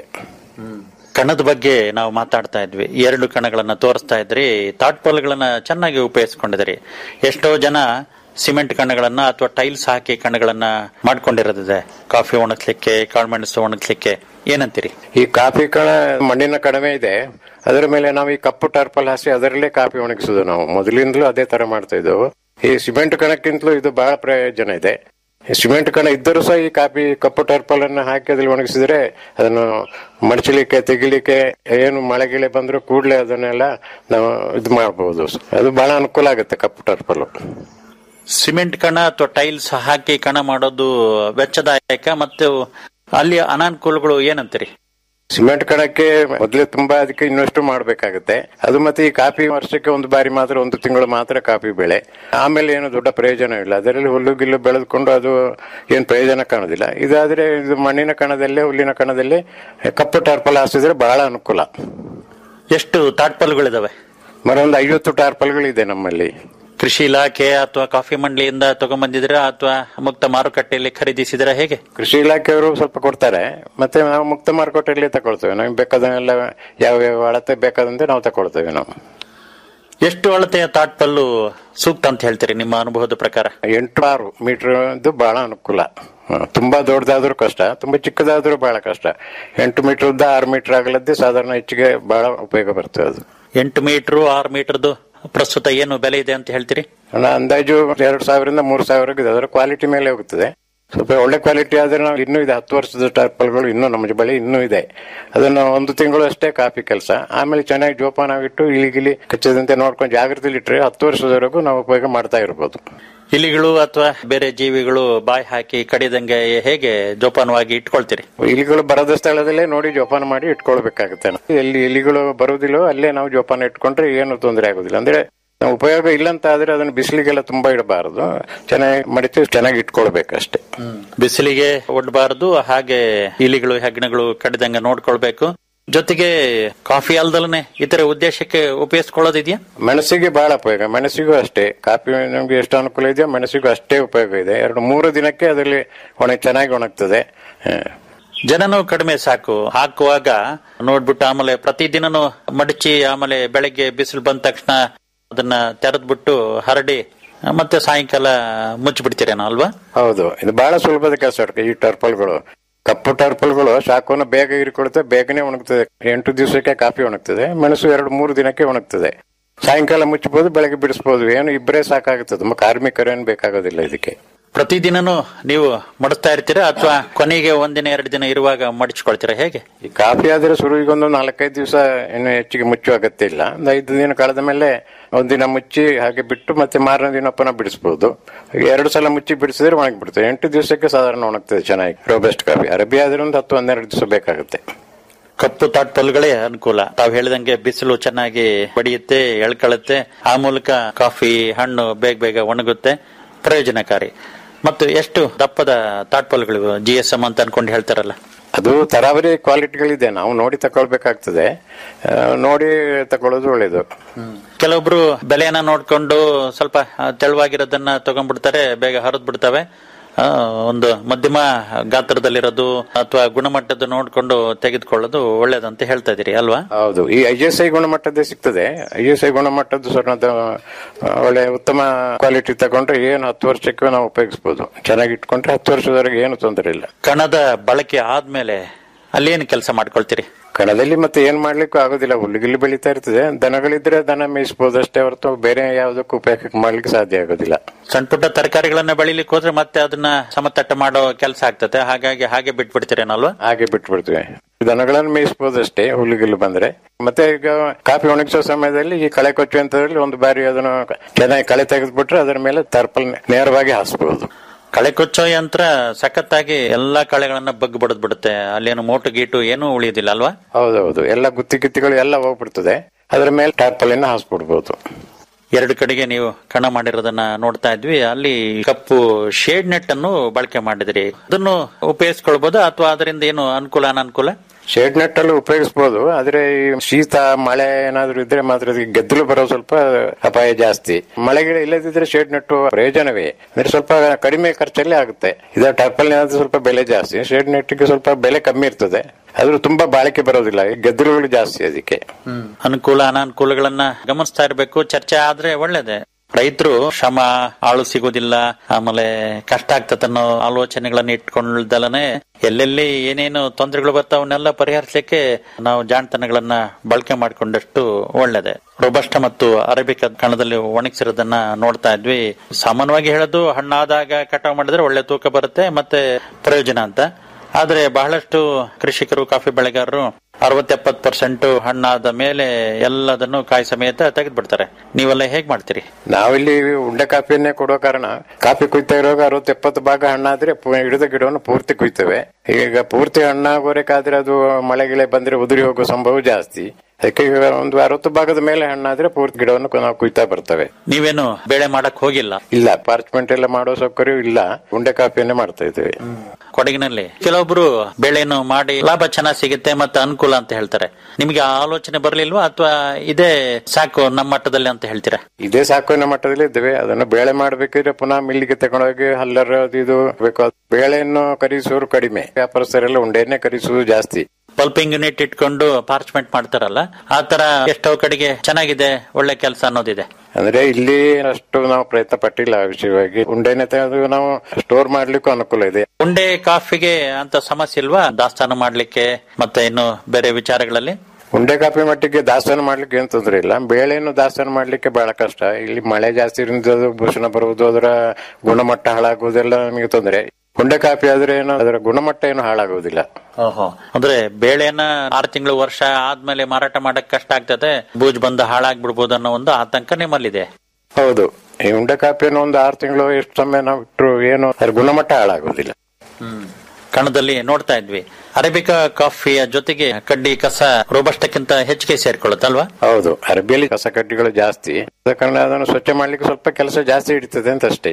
ಕಣದ ಬಗ್ಗೆ ನಾವು ಮಾತಾಡ್ತಾ ಇದ್ವಿ ಎರಡು ಕಣಗಳನ್ನ ತೋರಿಸ್ತಾ ಇದ್ರಿ ತಾಟ್ಪಲ್ಗಳನ್ನ ಚೆನ್ನಾಗಿ ಉಪಯೋಗಿಸ್ಕೊಂಡಿದ್ರಿ ಎಷ್ಟೋ ಜನ ಸಿಮೆಂಟ್ ಕಣ್ಣಗಳನ್ನ ಅಥವಾ ಟೈಲ್ಸ್ ಹಾಕಿ ಕಣ್ಣಗಳನ್ನ ಮಾಡ್ಕೊಂಡಿರೋದಿದೆ ಕಾಫಿ ಒಣಗ್ಸ್ಲಿಕ್ಕೆ ಕಾಳುಮೆಣಸು ಒಣಗ್ಸ್ಲಿಕ್ಕೆ ಏನಂತೀರಿ ಈ ಕಾಫಿ ಕಣ ಮಣ್ಣಿನ ಕಡಿಮೆ ಇದೆ ಅದರ ಮೇಲೆ ನಾವು ಈ ಕಪ್ಪು ಟರ್ಪಲ್ ಹಾಸಿ ಅದರಲ್ಲೇ ಕಾಫಿ ಒಣಗಿಸುದು ನಾವು ಮೊದಲಿಂದಲೂ ಅದೇ ತರ ಮಾಡ್ತಾ ಇದ್ದೆವು ಈ ಸಿಮೆಂಟ್ ಕಣಕ್ಕಿಂತಲೂ ಇದು ಬಹಳ ಪ್ರಯೋಜನ ಇದೆ ಈ ಸಿಮೆಂಟ್ ಕಣ ಇದ್ದರೂ ಸಹ ಈ ಕಾಫಿ ಕಪ್ಪು ಟರ್ಪಲ್ ಅನ್ನು ಹಾಕಿ ಅದ್ರಲ್ಲಿ ಒಣಗಿಸಿದ್ರೆ ಅದನ್ನು ಮಡಚಲಿಕ್ಕೆ ತೆಗಿಲಿಕ್ಕೆ ಏನು ಮಳೆ ಗಿಳೆ ಬಂದ್ರು ಕೂಡಲೇ ಅದನ್ನೆಲ್ಲ ನಾವು ಇದು ಮಾಡಬಹುದು ಅದು ಬಹಳ ಅನುಕೂಲ ಆಗುತ್ತೆ ಕಪ್ಪು ಟರ್ಪಲ್ ಸಿಮೆಂಟ್ ಕಣ ಅಥವಾ ಟೈಲ್ಸ್ ಹಾಕಿ ಕಣ ಮಾಡೋದು ವೆಚ್ಚದಾಯಕ ಮತ್ತು ಅಲ್ಲಿ ಅನಾನುಕೂಲಗಳು ಏನಂತೀರಿ ಸಿಮೆಂಟ್ ಕಣಕ್ಕೆ ಮೊದಲೇ ತುಂಬಾ ಅದಕ್ಕೆ ಇನ್ವೆಸ್ಟ್ ಮಾಡಬೇಕಾಗುತ್ತೆ ಅದು ಮತ್ತೆ ಈ ಕಾಫಿ ವರ್ಷಕ್ಕೆ ಒಂದು ಬಾರಿ ಮಾತ್ರ ಒಂದು ತಿಂಗಳು ಮಾತ್ರ ಕಾಫಿ ಬೆಳೆ ಆಮೇಲೆ ಏನು ದೊಡ್ಡ ಪ್ರಯೋಜನ ಇಲ್ಲ ಅದರಲ್ಲಿ ಹುಲ್ಲು ಗಿಲ್ಲು ಬೆಳೆದುಕೊಂಡು ಅದು ಏನು ಪ್ರಯೋಜನ ಕಾಣೋದಿಲ್ಲ ಇದಾದ್ರೆ ಇದು ಮಣ್ಣಿನ ಕಣದಲ್ಲೇ ಹುಲ್ಲಿನ ಕಣದಲ್ಲಿ ಕಪ್ಪು ಟಾರ್ಪಲ್ ಹಾಸಿದ್ರೆ ಬಹಳ ಅನುಕೂಲ ಎಷ್ಟು ತಾಟ್ಪಲ್ಗಳಿದಾವೆ ಮರ ಒಂದು ಐವತ್ತು ಟಾರ್ಪಲ್ಗಳಿದೆ ನಮ್ಮಲ್ಲಿ ಕೃಷಿ ಇಲಾಖೆ ಅಥವಾ ಕಾಫಿ ಮಂಡಳಿಯಿಂದ ತಗೊಂಬಂದಿದ್ರ ಅಥವಾ ಮುಕ್ತ ಮಾರುಕಟ್ಟೆಯಲ್ಲಿ ಖರೀದಿಸಿದ್ರ ಹೇಗೆ ಕೃಷಿ ಇಲಾಖೆಯವರು ಸ್ವಲ್ಪ ಕೊಡ್ತಾರೆ ಮತ್ತೆ ನಾವು ಮುಕ್ತ ಮಾರುಕಟ್ಟೆಯಲ್ಲಿ ತಗೊಳ್ತೇವೆ ನಮಗೆ ಬೇಕಾದನ್ನೆಲ್ಲ ಯಾವ ಯಾವ ಅಳತೆ ಬೇಕಾದಂತೆ ನಾವು ತಗೊಳ್ತೇವೆ ನಾವು ಎಷ್ಟು ಅಳತೆಯ ತಾಟ್ಪಲ್ಲು ಸೂಕ್ತ ಅಂತ ಹೇಳ್ತೀರಿ ನಿಮ್ಮ ಅನುಭವದ ಪ್ರಕಾರ ಎಂಟು ಆರು ಮೀಟರ್ ಬಹಳ ಅನುಕೂಲ ಹ, ತುಂಬಾ ದೊಡ್ಡದಾದ್ರೂ ಕಷ್ಟ ತುಂಬಾ ಚಿಕ್ಕದಾದ್ರೂ ಬಹಳ ಕಷ್ಟ ಎಂಟು ಮೀಟರ್ ಉದ್ದ ಆರು ಮೀಟರ್ ಆಗಲದ್ದೇ ಸಾಧಾರಣ ಹೆಚ್ಚಿಗೆ ಬಹಳ ಉಪಯೋಗ ಬರ್ತದೆ ಅದು ಎಂಟು ಮೀಟರ್ ಆರು ಮೀಟರ್ದು ಪ್ರಸ್ತುತ ಏನು ಬೆಲೆ ಇದೆ ಅಂತ ಹೇಳ್ತೀರಿ ಹಣ ಅಂದಾಜು ಎರಡು ಸಾವಿರದಿಂದ ಮೂರು ಸಾವಿರ ಇದೆ ಅದರ ಕ್ವಾಲಿಟಿ ಮೇಲೆ ಹೋಗುತ್ತದೆ ಸ್ವಲ್ಪ ಒಳ್ಳೆ ಕ್ವಾಲಿಟಿ ಆದ್ರೆ ನಾವು ಇನ್ನೂ ಇದೆ ಹತ್ತು ವರ್ಷದ ಟಾರ್ಪಲ್ಗಳು ಇನ್ನೂ ನಮ್ಮ ಬಳಿ ಇನ್ನೂ ಇದೆ ಅದನ್ನು ಒಂದು ತಿಂಗಳು ಅಷ್ಟೇ ಕಾಪಿ ಕೆಲಸ ಆಮೇಲೆ ಚೆನ್ನಾಗಿ ಜೋಪಾನಾಗಿಟ್ಟು ಇಲಿಗಿಲಿ ಕಚ್ಚದಂತೆ ನೋಡ್ಕೊಂಡು ಜಾಗ್ರತೆಲಿ ಇಟ್ಟರೆ ಹತ್ತು ವರ್ಷದವರೆಗೂ ನಾವು ಉಪಯೋಗ ಮಾಡ್ತಾ ಇರ್ಬೋದು ಇಲಿಗಳು ಅಥವಾ ಬೇರೆ ಜೀವಿಗಳು ಬಾಯಿ ಹಾಕಿ ಕಡಿದಂಗೆ ಹೇಗೆ ಜೋಪಾನವಾಗಿ ಇಟ್ಕೊಳ್ತೀರಿ ಇಲಿಗಳು ಬರದ ಸ್ಥಳದಲ್ಲೇ ನೋಡಿ ಜೋಪಾನ ಮಾಡಿ ಇಟ್ಕೊಳ್ಬೇಕಾಗುತ್ತೆ ಎಲ್ಲಿ ಇಲಿಗಳು ಬರುವುದಿಲ್ಲೋ ಅಲ್ಲೇ ನಾವು ಜೋಪಾನ ಇಟ್ಕೊಂಡ್ರೆ ಏನು ತೊಂದರೆ ಆಗುದಿಲ್ಲ ಅಂದ್ರೆ ನಾವು ಉಪಯೋಗ ಇಲ್ಲ ಅಂತ ಆದ್ರೆ ಅದನ್ನ ಬಿಸಿಲಿಗೆಲ್ಲ ತುಂಬಾ ಇಡಬಾರದು ಚೆನ್ನಾಗಿ ಮಡಿತು ಚೆನ್ನಾಗಿ ಇಟ್ಕೊಳ್ಬೇಕಷ್ಟೇ ಬಿಸಿಲಿಗೆ ಒಡ್ಡಬಾರದು ಹಾಗೆ ಇಲಿಗಳು ಹೆಗ್ಣಗಳು ಕಡಿದಂಗೆ ನೋಡ್ಕೊಳ್ಬೇಕು ಜೊತೆಗೆ ಕಾಫಿ ಅಲ್ದಲನೆ ಇತರ ಉದ್ದೇಶಕ್ಕೆ ಉಪಯೋಗಿಸ್ಕೊಳ್ಳೋದಿದೆಯಾ ಮೆಣಸಿಗೆ ಬಹಳ ಉಪಯೋಗ ಮೆಣಸಿಗೂ ಅಷ್ಟೇ ಕಾಫಿ ನಮ್ಗೆ ಎಷ್ಟು ಅನುಕೂಲ ಇದೆಯೋ ಮೆಣಸಿಗೂ ಅಷ್ಟೇ ಉಪಯೋಗ ಇದೆ ಎರಡು ಮೂರು ದಿನಕ್ಕೆ ಅದರಲ್ಲಿ ಒಣ ಚೆನ್ನಾಗಿ ಒಣಗ್ತದೆ ಹ. ಜನನು ಕಡಿಮೆ ಸಾಕು ಹಾಕುವಾಗ ನೋಡ್ಬಿಟ್ಟು ಆಮೇಲೆ ಪ್ರತಿದಿನನು ಮಡಚಿ ಆಮೇಲೆ ಬೆಳಗ್ಗೆ ಬಿಸಿಲು ಬಂದ ತಕ್ಷಣ ಅದನ್ನ ತೆರೆದ್ಬಿಟ್ಟು ಹರಡಿ ಮತ್ತೆ ಸಾಯಂಕಾಲ ಮುಚ್ಚಿಬಿಡ್ತೀರೇನೋ ಅಲ್ವಾ ಹೌದು ಇದು ಬಹಳ ಸುಲಭದ ಕೆಲಸ ಈ ಟರ್ಪಲ್ಗಳು ಕಪ್ಪು ಟರ್ಪಲ್ಗಳು ಶಾಖವನ್ನು ಬೇಗ ಹೀರಿಕೊಡುತ್ತೆ ಬೇಗನೆ ಒಣಗ್ತದೆ ಎಂಟು ದಿವಸಕ್ಕೆ ಕಾಫಿ ಒಣಗ್ತದೆ ಮೆಣಸು ಎರಡು ಮೂರು ದಿನಕ್ಕೆ ಒಣಗ್ತದೆ ಸಾಯಂಕಾಲ ಮುಚ್ಚಬಹುದು ಬೆಳಗ್ಗೆ ಬಿಡಿಸಬಹುದು ಏನು ಇಬ್ಬರೇ ಸಾಕಾಗುತ್ತದೆ ನಮ್ಮ ಕಾರ್ಮಿಕರೇನು ಬೇಕಾಗೋದಿಲ್ಲ ಇದಕ್ಕೆ ಪ್ರತಿದಿನನೂ ನೀವು ಮಡಿಸ್ತಾ ಇರ್ತೀರಾ ಅಥವಾ ಕೊನೆಗೆ ಒಂದಿನ ಎರಡು ದಿನ ಇರುವಾಗ ಮಡಿಚ್ಕೊಳ್ತೀರಾ ಹೇಗೆ ಈ ಕಾಫಿ ಆದ್ರೆ ಶುರುವಿಗೊಂದು ನಾಲ್ಕೈದು ದಿವಸ ಇನ್ನು ಹೆಚ್ಚಿಗೆ ಮುಚ್ಚುವ ಅಗತ್ಯ ಇಲ್ಲ ಒಂದು ಐದು ದಿನ ಕಳೆದ ಮೇಲೆ ಒಂದಿನ ಮುಚ್ಚಿ ಹಾಗೆ ಬಿಟ್ಟು ಮತ್ತೆ ಮಾರನೇ ದಿನ ಪುನಃ ಬಿಡಿಸಬಹುದು ಎರಡು ಸಲ ಮುಚ್ಚಿ ಬಿಡಿಸಿದ್ರೆ ಒಣಗಿ ಬಿಡ್ತದೆ ಎಂಟು ದಿವಸಕ್ಕೆ ಸಾಧಾರಣ ಒಣಗ್ತದೆ ಚೆನ್ನಾಗಿ ರೋಬೆಸ್ಟ್ ಕಾಫಿ ಅರಬಿ ಆದ್ರೆ ಒಂದು ಹತ್ತು ಹನ್ನೆರಡು ದಿವಸ ಬೇಕಾಗುತ್ತೆ ಕಪ್ಪು ತಾಟ್ಪಲ್ಗಳೇ ಅನುಕೂಲ ತಾವು ಹೇಳಿದಂಗೆ ಬಿಸಿಲು ಚೆನ್ನಾಗಿ ಬಡಿಯುತ್ತೆ ಎಳ್ಕೊಳ್ಳುತ್ತೆ ಆ ಮೂಲಕ ಕಾಫಿ ಹಣ್ಣು ಬೇಗ ಬೇಗ ಒಣಗುತ್ತೆ ಪ್ರಯೋಜನಕಾರಿ ಮತ್ತು ಎಷ್ಟು ದಪ್ಪದ ತಾಟ್ಪಲ್ಗಳು ಜಿ ಎಸ್ ಎಂ ಅಂತ ಅನ್ಕೊಂಡು ಹೇಳ್ತಾರಲ್ಲ ಅದು ತರಾವರಿ ಕ್ವಾಲಿಟಿಗಳಿದೆ ನಾವು ನೋಡಿ ತಗೊಳ್ಬೇಕಾಗ್ತದೆ ಆ, ನೋಡಿ ತಗೊಳ್ಳೋದು ಒಳ್ಳೇದು ಕೆಲವೊಬ್ರು ಬೆಲೆಯನ್ನ ನೋಡ್ಕೊಂಡು ಸ್ವಲ್ಪ ಆ, ತೆಳುವಾಗಿರೋದನ್ನ ತಗೊಂಡ್ಬಿಡ್ತಾರೆ ಬೇಗ ಹರಿದ್ ಬಿಡ್ತವೆ ಆ, ಒಂದು ಮಧ್ಯಮ ಗಾತ್ರದಲ್ಲಿರೋದು ಅಥವಾ ಗುಣಮಟ್ಟದ ನೋಡ್ಕೊಂಡು ತೆಗೆದುಕೊಳ್ಳೋದು ಒಳ್ಳೇದಂತ ಹೇಳ್ತಾ ಇದೀರಿ ಅಲ್ವಾ ಹೌದು ಈ ಐ ಎಸ್ ಐ ಗುಣಮಟ್ಟದ್ದೇ ಸಿಗ್ತದೆ ಐ ಎಸ್ ಐ ಗುಣಮಟ್ಟದ್ದು ಸ್ವರ್ಣದ ಆ, ಒಳ್ಳೆ ಉತ್ತಮ ಕ್ವಾಲಿಟಿ ತಗೊಂಡ್ರೆ ಏನು ಹತ್ತು ವರ್ಷಕ್ಕೆ ನಾವು ಉಪಯೋಗಿಸಬಹುದು ಚೆನ್ನಾಗಿ ಇಟ್ಕೊಂಡ್ರೆ ಹತ್ತು ವರ್ಷದವರೆಗೆ ಏನು ತೊಂದರೆ ಇಲ್ಲ ಕಣದ ಬಳಕೆ ಆದ್ಮೇಲೆ ಅಲ್ಲೇನು ಕೆಲಸ ಮಾಡ್ಕೊಳ್ತೀರಿ ಕಣದಲ್ಲಿ ಮತ್ತೆ ಏನ್ ಮಾಡ್ಲಿಕ್ಕೂ ಆಗೋದಿಲ್ಲ ಹುಲ್ಲುಗಿಲ್ಲು ಬೆಳೀತಾ ಇರ್ತದೆ ದನಗಳಿದ್ರೆ ದನ ಮೇಯಿಸಬಹುದು ಅಷ್ಟೇ ಹೊರತು ಬೇರೆ ಯಾವುದಕ್ಕೂ ಉಪಯೋಗ ಮಾಡ್ಲಿಕ್ಕೆ ಸಾಧ್ಯ ಆಗೋದಿಲ್ಲ ಸಣ್ಣ ಪುಟ್ಟ ತರಕಾರಿಗಳನ್ನ ಬೆಳಿಲಿಕ್ಕೆ ಹೋದ್ರೆ ಮತ್ತೆ ಅದನ್ನ ಸಮತಟ್ಟ ಮಾಡೋ ಕೆಲಸ ಆಗ್ತದೆ ಹಾಗಾಗಿ ಹಾಗೆ ಬಿಟ್ಬಿಡ್ತೀರೇನಲ್ವಾ ಹಾಗೆ ಬಿಟ್ಬಿಡ್ತೀವಿ ದನಗಳನ್ನು ಮೇಯಿಸಬಹುದು ಅಷ್ಟೇ ಹುಲ್ಲುಗಿಲ್ಲು ಬಂದ್ರೆ ಮತ್ತೆ ಈಗ ಕಾಫಿ ಒಣಗಿಸೋ ಸಮಯದಲ್ಲಿ ಈ ಕಳೆ ಕೊಚ್ಚುವಂತದ್ರಲ್ಲಿ ಒಂದು ಬಾರಿ ಅದನ್ನು ಚೆನ್ನಾಗಿ ಕಳೆ ತೆಗೆದ್ಬಿಟ್ರೆ ಅದರ ಮೇಲೆ ತರ್ಪಲ್ ನೇರವಾಗಿ ಹಾಸ್ಬಹುದು ಕಳೆ ಕೊಚ್ಚೋ ಯಂತ್ರ ಸಖತ್ತಾಗಿ ಎಲ್ಲಾ ಕಳೆಗಳನ್ನ ಬಗ್ಗು ಬಡದ್ ಬಿಡುತ್ತೆ ಅಲ್ಲೇನು ಮೋಟು ಗೀಟು ಏನೂ ಉಳಿಯೋದಿಲ್ಲ ಅಲ್ವಾ ಹೌದೌದು ಎಲ್ಲ ಗುತ್ತಿ ಗಿತ್ತಿಗಳು ಎಲ್ಲ ಹೋಗ್ಬಿಡ್ತದೆ ಅದರ ಮೇಲೆ ಟಾರ್ಪಲಿನ ಹಾಸ್ಬಿಡ್ಬೋದು ಎರಡು ಕಡೆಗೆ ನೀವು ಕಣ ಮಾಡಿರೋದನ್ನ ನೋಡ್ತಾ ಇದ್ವಿ ಅಲ್ಲಿ ಕಪ್ಪು ಶೇಡ್ ನೆಟ್ ಅನ್ನು ಬಳಕೆ ಮಾಡಿದ್ರಿ ಅದನ್ನು ಉಪಯೋಗಿಸ್ಕೊಳ್ಬಹುದು ಅಥವಾ ಅದರಿಂದ ಏನು ಅನುಕೂಲ ಅನಾನುಕೂಲ ಶೇಡ್ ನೆಟ್ ಅಲ್ಲಿ ಉಪಯೋಗಿಸಬಹುದು ಆದ್ರೆ ಈ ಶೀತ ಮಳೆ ಏನಾದ್ರು ಇದ್ರೆ ಮಾತ್ರ ಅದಕ್ಕೆ ಗೆದ್ದಲು ಬರೋ ಸ್ವಲ್ಪ ಅಪಾಯ ಜಾಸ್ತಿ ಮಳೆಗಿಡ ಇಲ್ಲದಿದ್ರೆ ಶೇಡ್ ನೆಟ್ಟು ಪ್ರಯೋಜನವೇ ಅಂದ್ರೆ ಸ್ವಲ್ಪ ಕಡಿಮೆ ಖರ್ಚಲ್ಲಿ ಆಗುತ್ತೆ ಇದರ ಟರ್ಪಲ್ ಏನಾದ್ರೂ ಸ್ವಲ್ಪ ಬೆಲೆ ಜಾಸ್ತಿ ಶೇಡ್ ನೆಟ್ಗೆ ಸ್ವಲ್ಪ ಬೆಲೆ ಕಮ್ಮಿ ಇರ್ತದೆ ಆದ್ರೂ ತುಂಬಾ ಬಾಳಿಕೆ ಬರೋದಿಲ್ಲ ಈ ಗೆದ್ದಲುಗಳು ಜಾಸ್ತಿ ಅದಕ್ಕೆ ಅನುಕೂಲ ಅನಾನುಕೂಲಗಳನ್ನ ಗಮನಿಸ್ತಾ ಇರಬೇಕು ಚರ್ಚೆ ಆದ್ರೆ ಒಳ್ಳೇದೆ ರೈತರು ಶ್ರಮ ಆಳು ಸಿಗೋದಿಲ್ಲ ಆಮೇಲೆ ಕಷ್ಟ ಆಗ್ತದನ್ನೋ ಆಲೋಚನೆಗಳನ್ನ ಇಟ್ಕೊಂಡ್ದಲನೆ ಎಲ್ಲೆಲ್ಲಿ ಏನೇನು ತೊಂದರೆಗಳು ಬರ್ತಾವನ್ನೆಲ್ಲ ಪರಿಹರಿಸಲಿಕ್ಕೆ ನಾವು ಜಾಣತನಗಳನ್ನ ಬಳಕೆ ಮಾಡಿಕೊಂಡಷ್ಟು ಒಳ್ಳೇದೆ ರೋಬಸ್ಟ ಮತ್ತು ಅರೇಬಿಕ್ ಕಣದಲ್ಲಿ ಒಣಗಿಸಿರೋದನ್ನ ನೋಡ್ತಾ ಇದ್ವಿ ಸಾಮಾನ್ಯವಾಗಿ ಹೇಳೋದು ಹಣ್ಣಾದಾಗ ಕಟಾವು ಮಾಡಿದ್ರೆ ಒಳ್ಳೆ ತೂಕ ಬರುತ್ತೆ ಮತ್ತೆ ಪ್ರಯೋಜನ ಅಂತ ಆದ್ರೆ ಬಹಳಷ್ಟು ಕೃಷಿಕರು ಕಾಫಿ ಬೆಳೆಗಾರರು ಅರವತ್ತೆಪ್ಪತ್ತು ಪರ್ಸೆಂಟ್ ಹಣ್ಣಾದ ಮೇಲೆ ಎಲ್ಲದನ್ನು ಕಾಯಿ ಸಮೇತ ತೆಗೆದ್ಬಿಡ್ತಾರೆ ನೀವೆಲ್ಲ ಹೇಗ್ ಮಾಡ್ತೀರಿ ನಾವಿಲ್ಲಿ ಉಂಡೆ ಕಾಫಿಯನ್ನೇ ಕೊಡೋ ಕಾರಣ ಕಾಫಿ ಕುಯ್ತಾ ಇರುವಾಗ ಅರವತ್ತು ಎಪ್ಪತ್ತು ಭಾಗ ಹಣ್ಣಾದ್ರೆ ಪು- ಹಿಡಿದ ಗಿಡವನ್ನು ಪೂರ್ತಿ ಕುಯ್ತೇವೆ ಈಗ ಪೂರ್ತಿ ಹಣ್ಣಾಗೋರಕ್ಕಾದ್ರೆ ಅದು ಮಳೆ ಗಿಳೆ ಬಂದ್ರೆ ಉದುರಿ ಹೋಗೋ ಸಂಭವ ಜಾಸ್ತಿ ಅದಕ್ಕೆ ಈಗ ಒಂದು ಅರವತ್ತು ಭಾಗದ ಮೇಲೆ ಹಣ್ಣಾದ್ರೆ ಪೂರ್ತಿ ಗಿಡವನ್ನು ಕು- ನಾವು ಕುಯ್ತಾ ಬರ್ತೇವೆ ನೀವೇನು ಬೇಳೆ ಮಾಡಕ್ ಹೋಗಿಲ್ಲ ಇಲ್ಲ ಪಾರ್ಚ್ಮೆಂಟ್ ಎಲ್ಲ ಮಾಡೋ ಸೌಕರ್ಯ ಇಲ್ಲ ಉಂಡೆ ಕಾಫಿಯನ್ನೇ ಮಾಡ್ತಾ ಇದ್ದೇವೆ ಕೊಡಗಿನಲ್ಲಿ ಕೆಲವೊಬ್ರು ಬೆಳೆಯನ್ನು ಮಾಡಿ ಲಾಭ ಚೆನ್ನಾಗಿ ಸಿಗುತ್ತೆ ಮತ್ತೆ ಅನುಕೂಲ ಅಂತ ಹೇಳ್ತಾರೆ ನಿಮ್ಗೆ ಆ ಆಲೋಚನೆ ಬರ್ಲಿಲ್ವಾ ಅಥವಾ ಇದೇ ಸಾಕು ನಮ್ಮ ಮಟ್ಟದಲ್ಲಿ ಅಂತ ಹೇಳ್ತೀರಾ ಇದೇ ಸಾಕು ಅನ್ನೋ ಮಟ್ಟದಲ್ಲಿ ಇದ್ದೇವೆ ಅದನ್ನು ಬೇಳೆ ಮಾಡ್ಬೇಕಿದ್ರೆ ಪುನಃ ಮಿಲ್ಲಿಗೆ ತಗೊಂಡೋಗಿ ಹಲ್ಲರ್ ಅದು ಇದು ಬೇಕು ಬೇಳೆಯನ್ನು ಖರೀದಿಸುವವರು ಕಡಿಮೆ ವ್ಯಾಪಾರಸ್ಥರೆಲ್ಲ ಉಂಡೆಯನ್ನೇ ಖರೀದಿಸುವುದು ಜಾಸ್ತಿ ಪಲ್ಪಿಂಗ್ ಯೂನಿಟ್ ಇಟ್ಕೊಂಡು ಪಾರ್ಚ್ಮೆಂಟ್ ಮಾಡ್ತಾರಲ್ಲ ಆ ತರ ಎಷ್ಟೋ ಕಡೆಗೆ ಚೆನ್ನಾಗಿದೆ ಒಳ್ಳೆ ಕೆಲಸ ಅನ್ನೋದಿದೆ ಅಂದ್ರೆ ಇಲ್ಲಿ ಅಷ್ಟು ನಾವು ಪ್ರಯತ್ನ ಪಟ್ಟಿಲ್ಲ ಆ ವಿಷಯವಾಗಿ ಉಂಡೆನೆ ತೆಗೆದು ನಾವು ಸ್ಟೋರ್ ಮಾಡ್ಲಿಕ್ಕೂ ಅನುಕೂಲ ಇದೆ ಉಂಡೆ ಕಾಫಿಗೆ ಅಂತ ಸಮಸ್ಯೆ ಇಲ್ವಾ ದಾಸ್ತಾನು ಮಾಡ್ಲಿಕ್ಕೆ ಮತ್ತೆ ಇನ್ನು ಬೇರೆ ವಿಚಾರಗಳಲ್ಲಿ ಉಂಡೆ ಕಾಫಿ ಮಟ್ಟಿಗೆ ದಾಸ್ತಾನು ಮಾಡ್ಲಿಕ್ಕೆ ಏನ್ ತೊಂದ್ರೆ ಇಲ್ಲ ಬೇಳೆಯನ್ನು ದಾಸ್ತಾನು ಮಾಡ್ಲಿಕ್ಕೆ ಬಹಳ ಕಷ್ಟ ಇಲ್ಲಿ ಮಳೆ ಜಾಸ್ತಿ ಇರೋದು ಭೂಷಣ ಬರುವುದು ಅದರ ಗುಣಮಟ್ಟ ಹಾಳಾಗುವುದೆಲ್ಲ ನಮಗೆ ತೊಂದರೆ ಉಂಡೆ ಕಾಫಿ ಆದ್ರೆ ಏನು ಅದರ ಗುಣಮಟ್ಟ ಏನು ಹಾಳಾಗುವುದಿಲ್ಲ ಓಹೋ ಅಂದ್ರೆ ಬೇಳೆನ ಆರು ತಿಂಗಳು ವರ್ಷ ಆದ್ಮೇಲೆ ಮಾರಾಟ ಮಾಡಕ್ ಕಷ್ಟ ಆಗ್ತದೆ ಬೂಜ್ ಬಂದು ಹಾಳಾಗ್ಬಿಡ್ಬೋದು ಅನ್ನೋ ಒಂದು ಆತಂಕ ನಿಮ್ಮಲ್ಲಿದೆ ಹೌದು ಈ ಉಂಡೆ ಕಾಫಿಯನ್ನು ಒಂದು ಆರು ತಿಂಗಳು ಎಷ್ಟು ಸಮಯ ನಾವು ಇಟ್ಟರು ಏನು ಅದರ ಗುಣಮಟ್ಟ ಹಾಳಾಗುವುದಿಲ್ಲ ಹ್ಮ್ ಕಣದಲ್ಲಿ ನೋಡ್ತಾ ಇದ್ವಿ ಅರೇಬಿಕಾ ಕಾಫಿಯ ಜೊತೆಗೆ ಕಡ್ಡಿ ಕಸ ರೋಬಸ್ಟಕ್ಕಿಂತ ಹೆಚ್ಚಿಗೆ ಸೇರ್ಕೊಳ್ಳುತ್ತಲ್ವಾ ಹೌದು ಅರಬಿಯಲ್ಲಿ ಕಸ ಕಡ್ಡಿಗಳು ಜಾಸ್ತಿ ಆದ ಕಾರಣ ಅದನ್ನು ಸ್ವಚ್ಛ ಮಾಡ್ಲಿಕ್ಕೆ ಸ್ವಲ್ಪ ಕೆಲಸ ಜಾಸ್ತಿ ಹಿಡಿತದೆ ಅಂತ ಅಷ್ಟೇ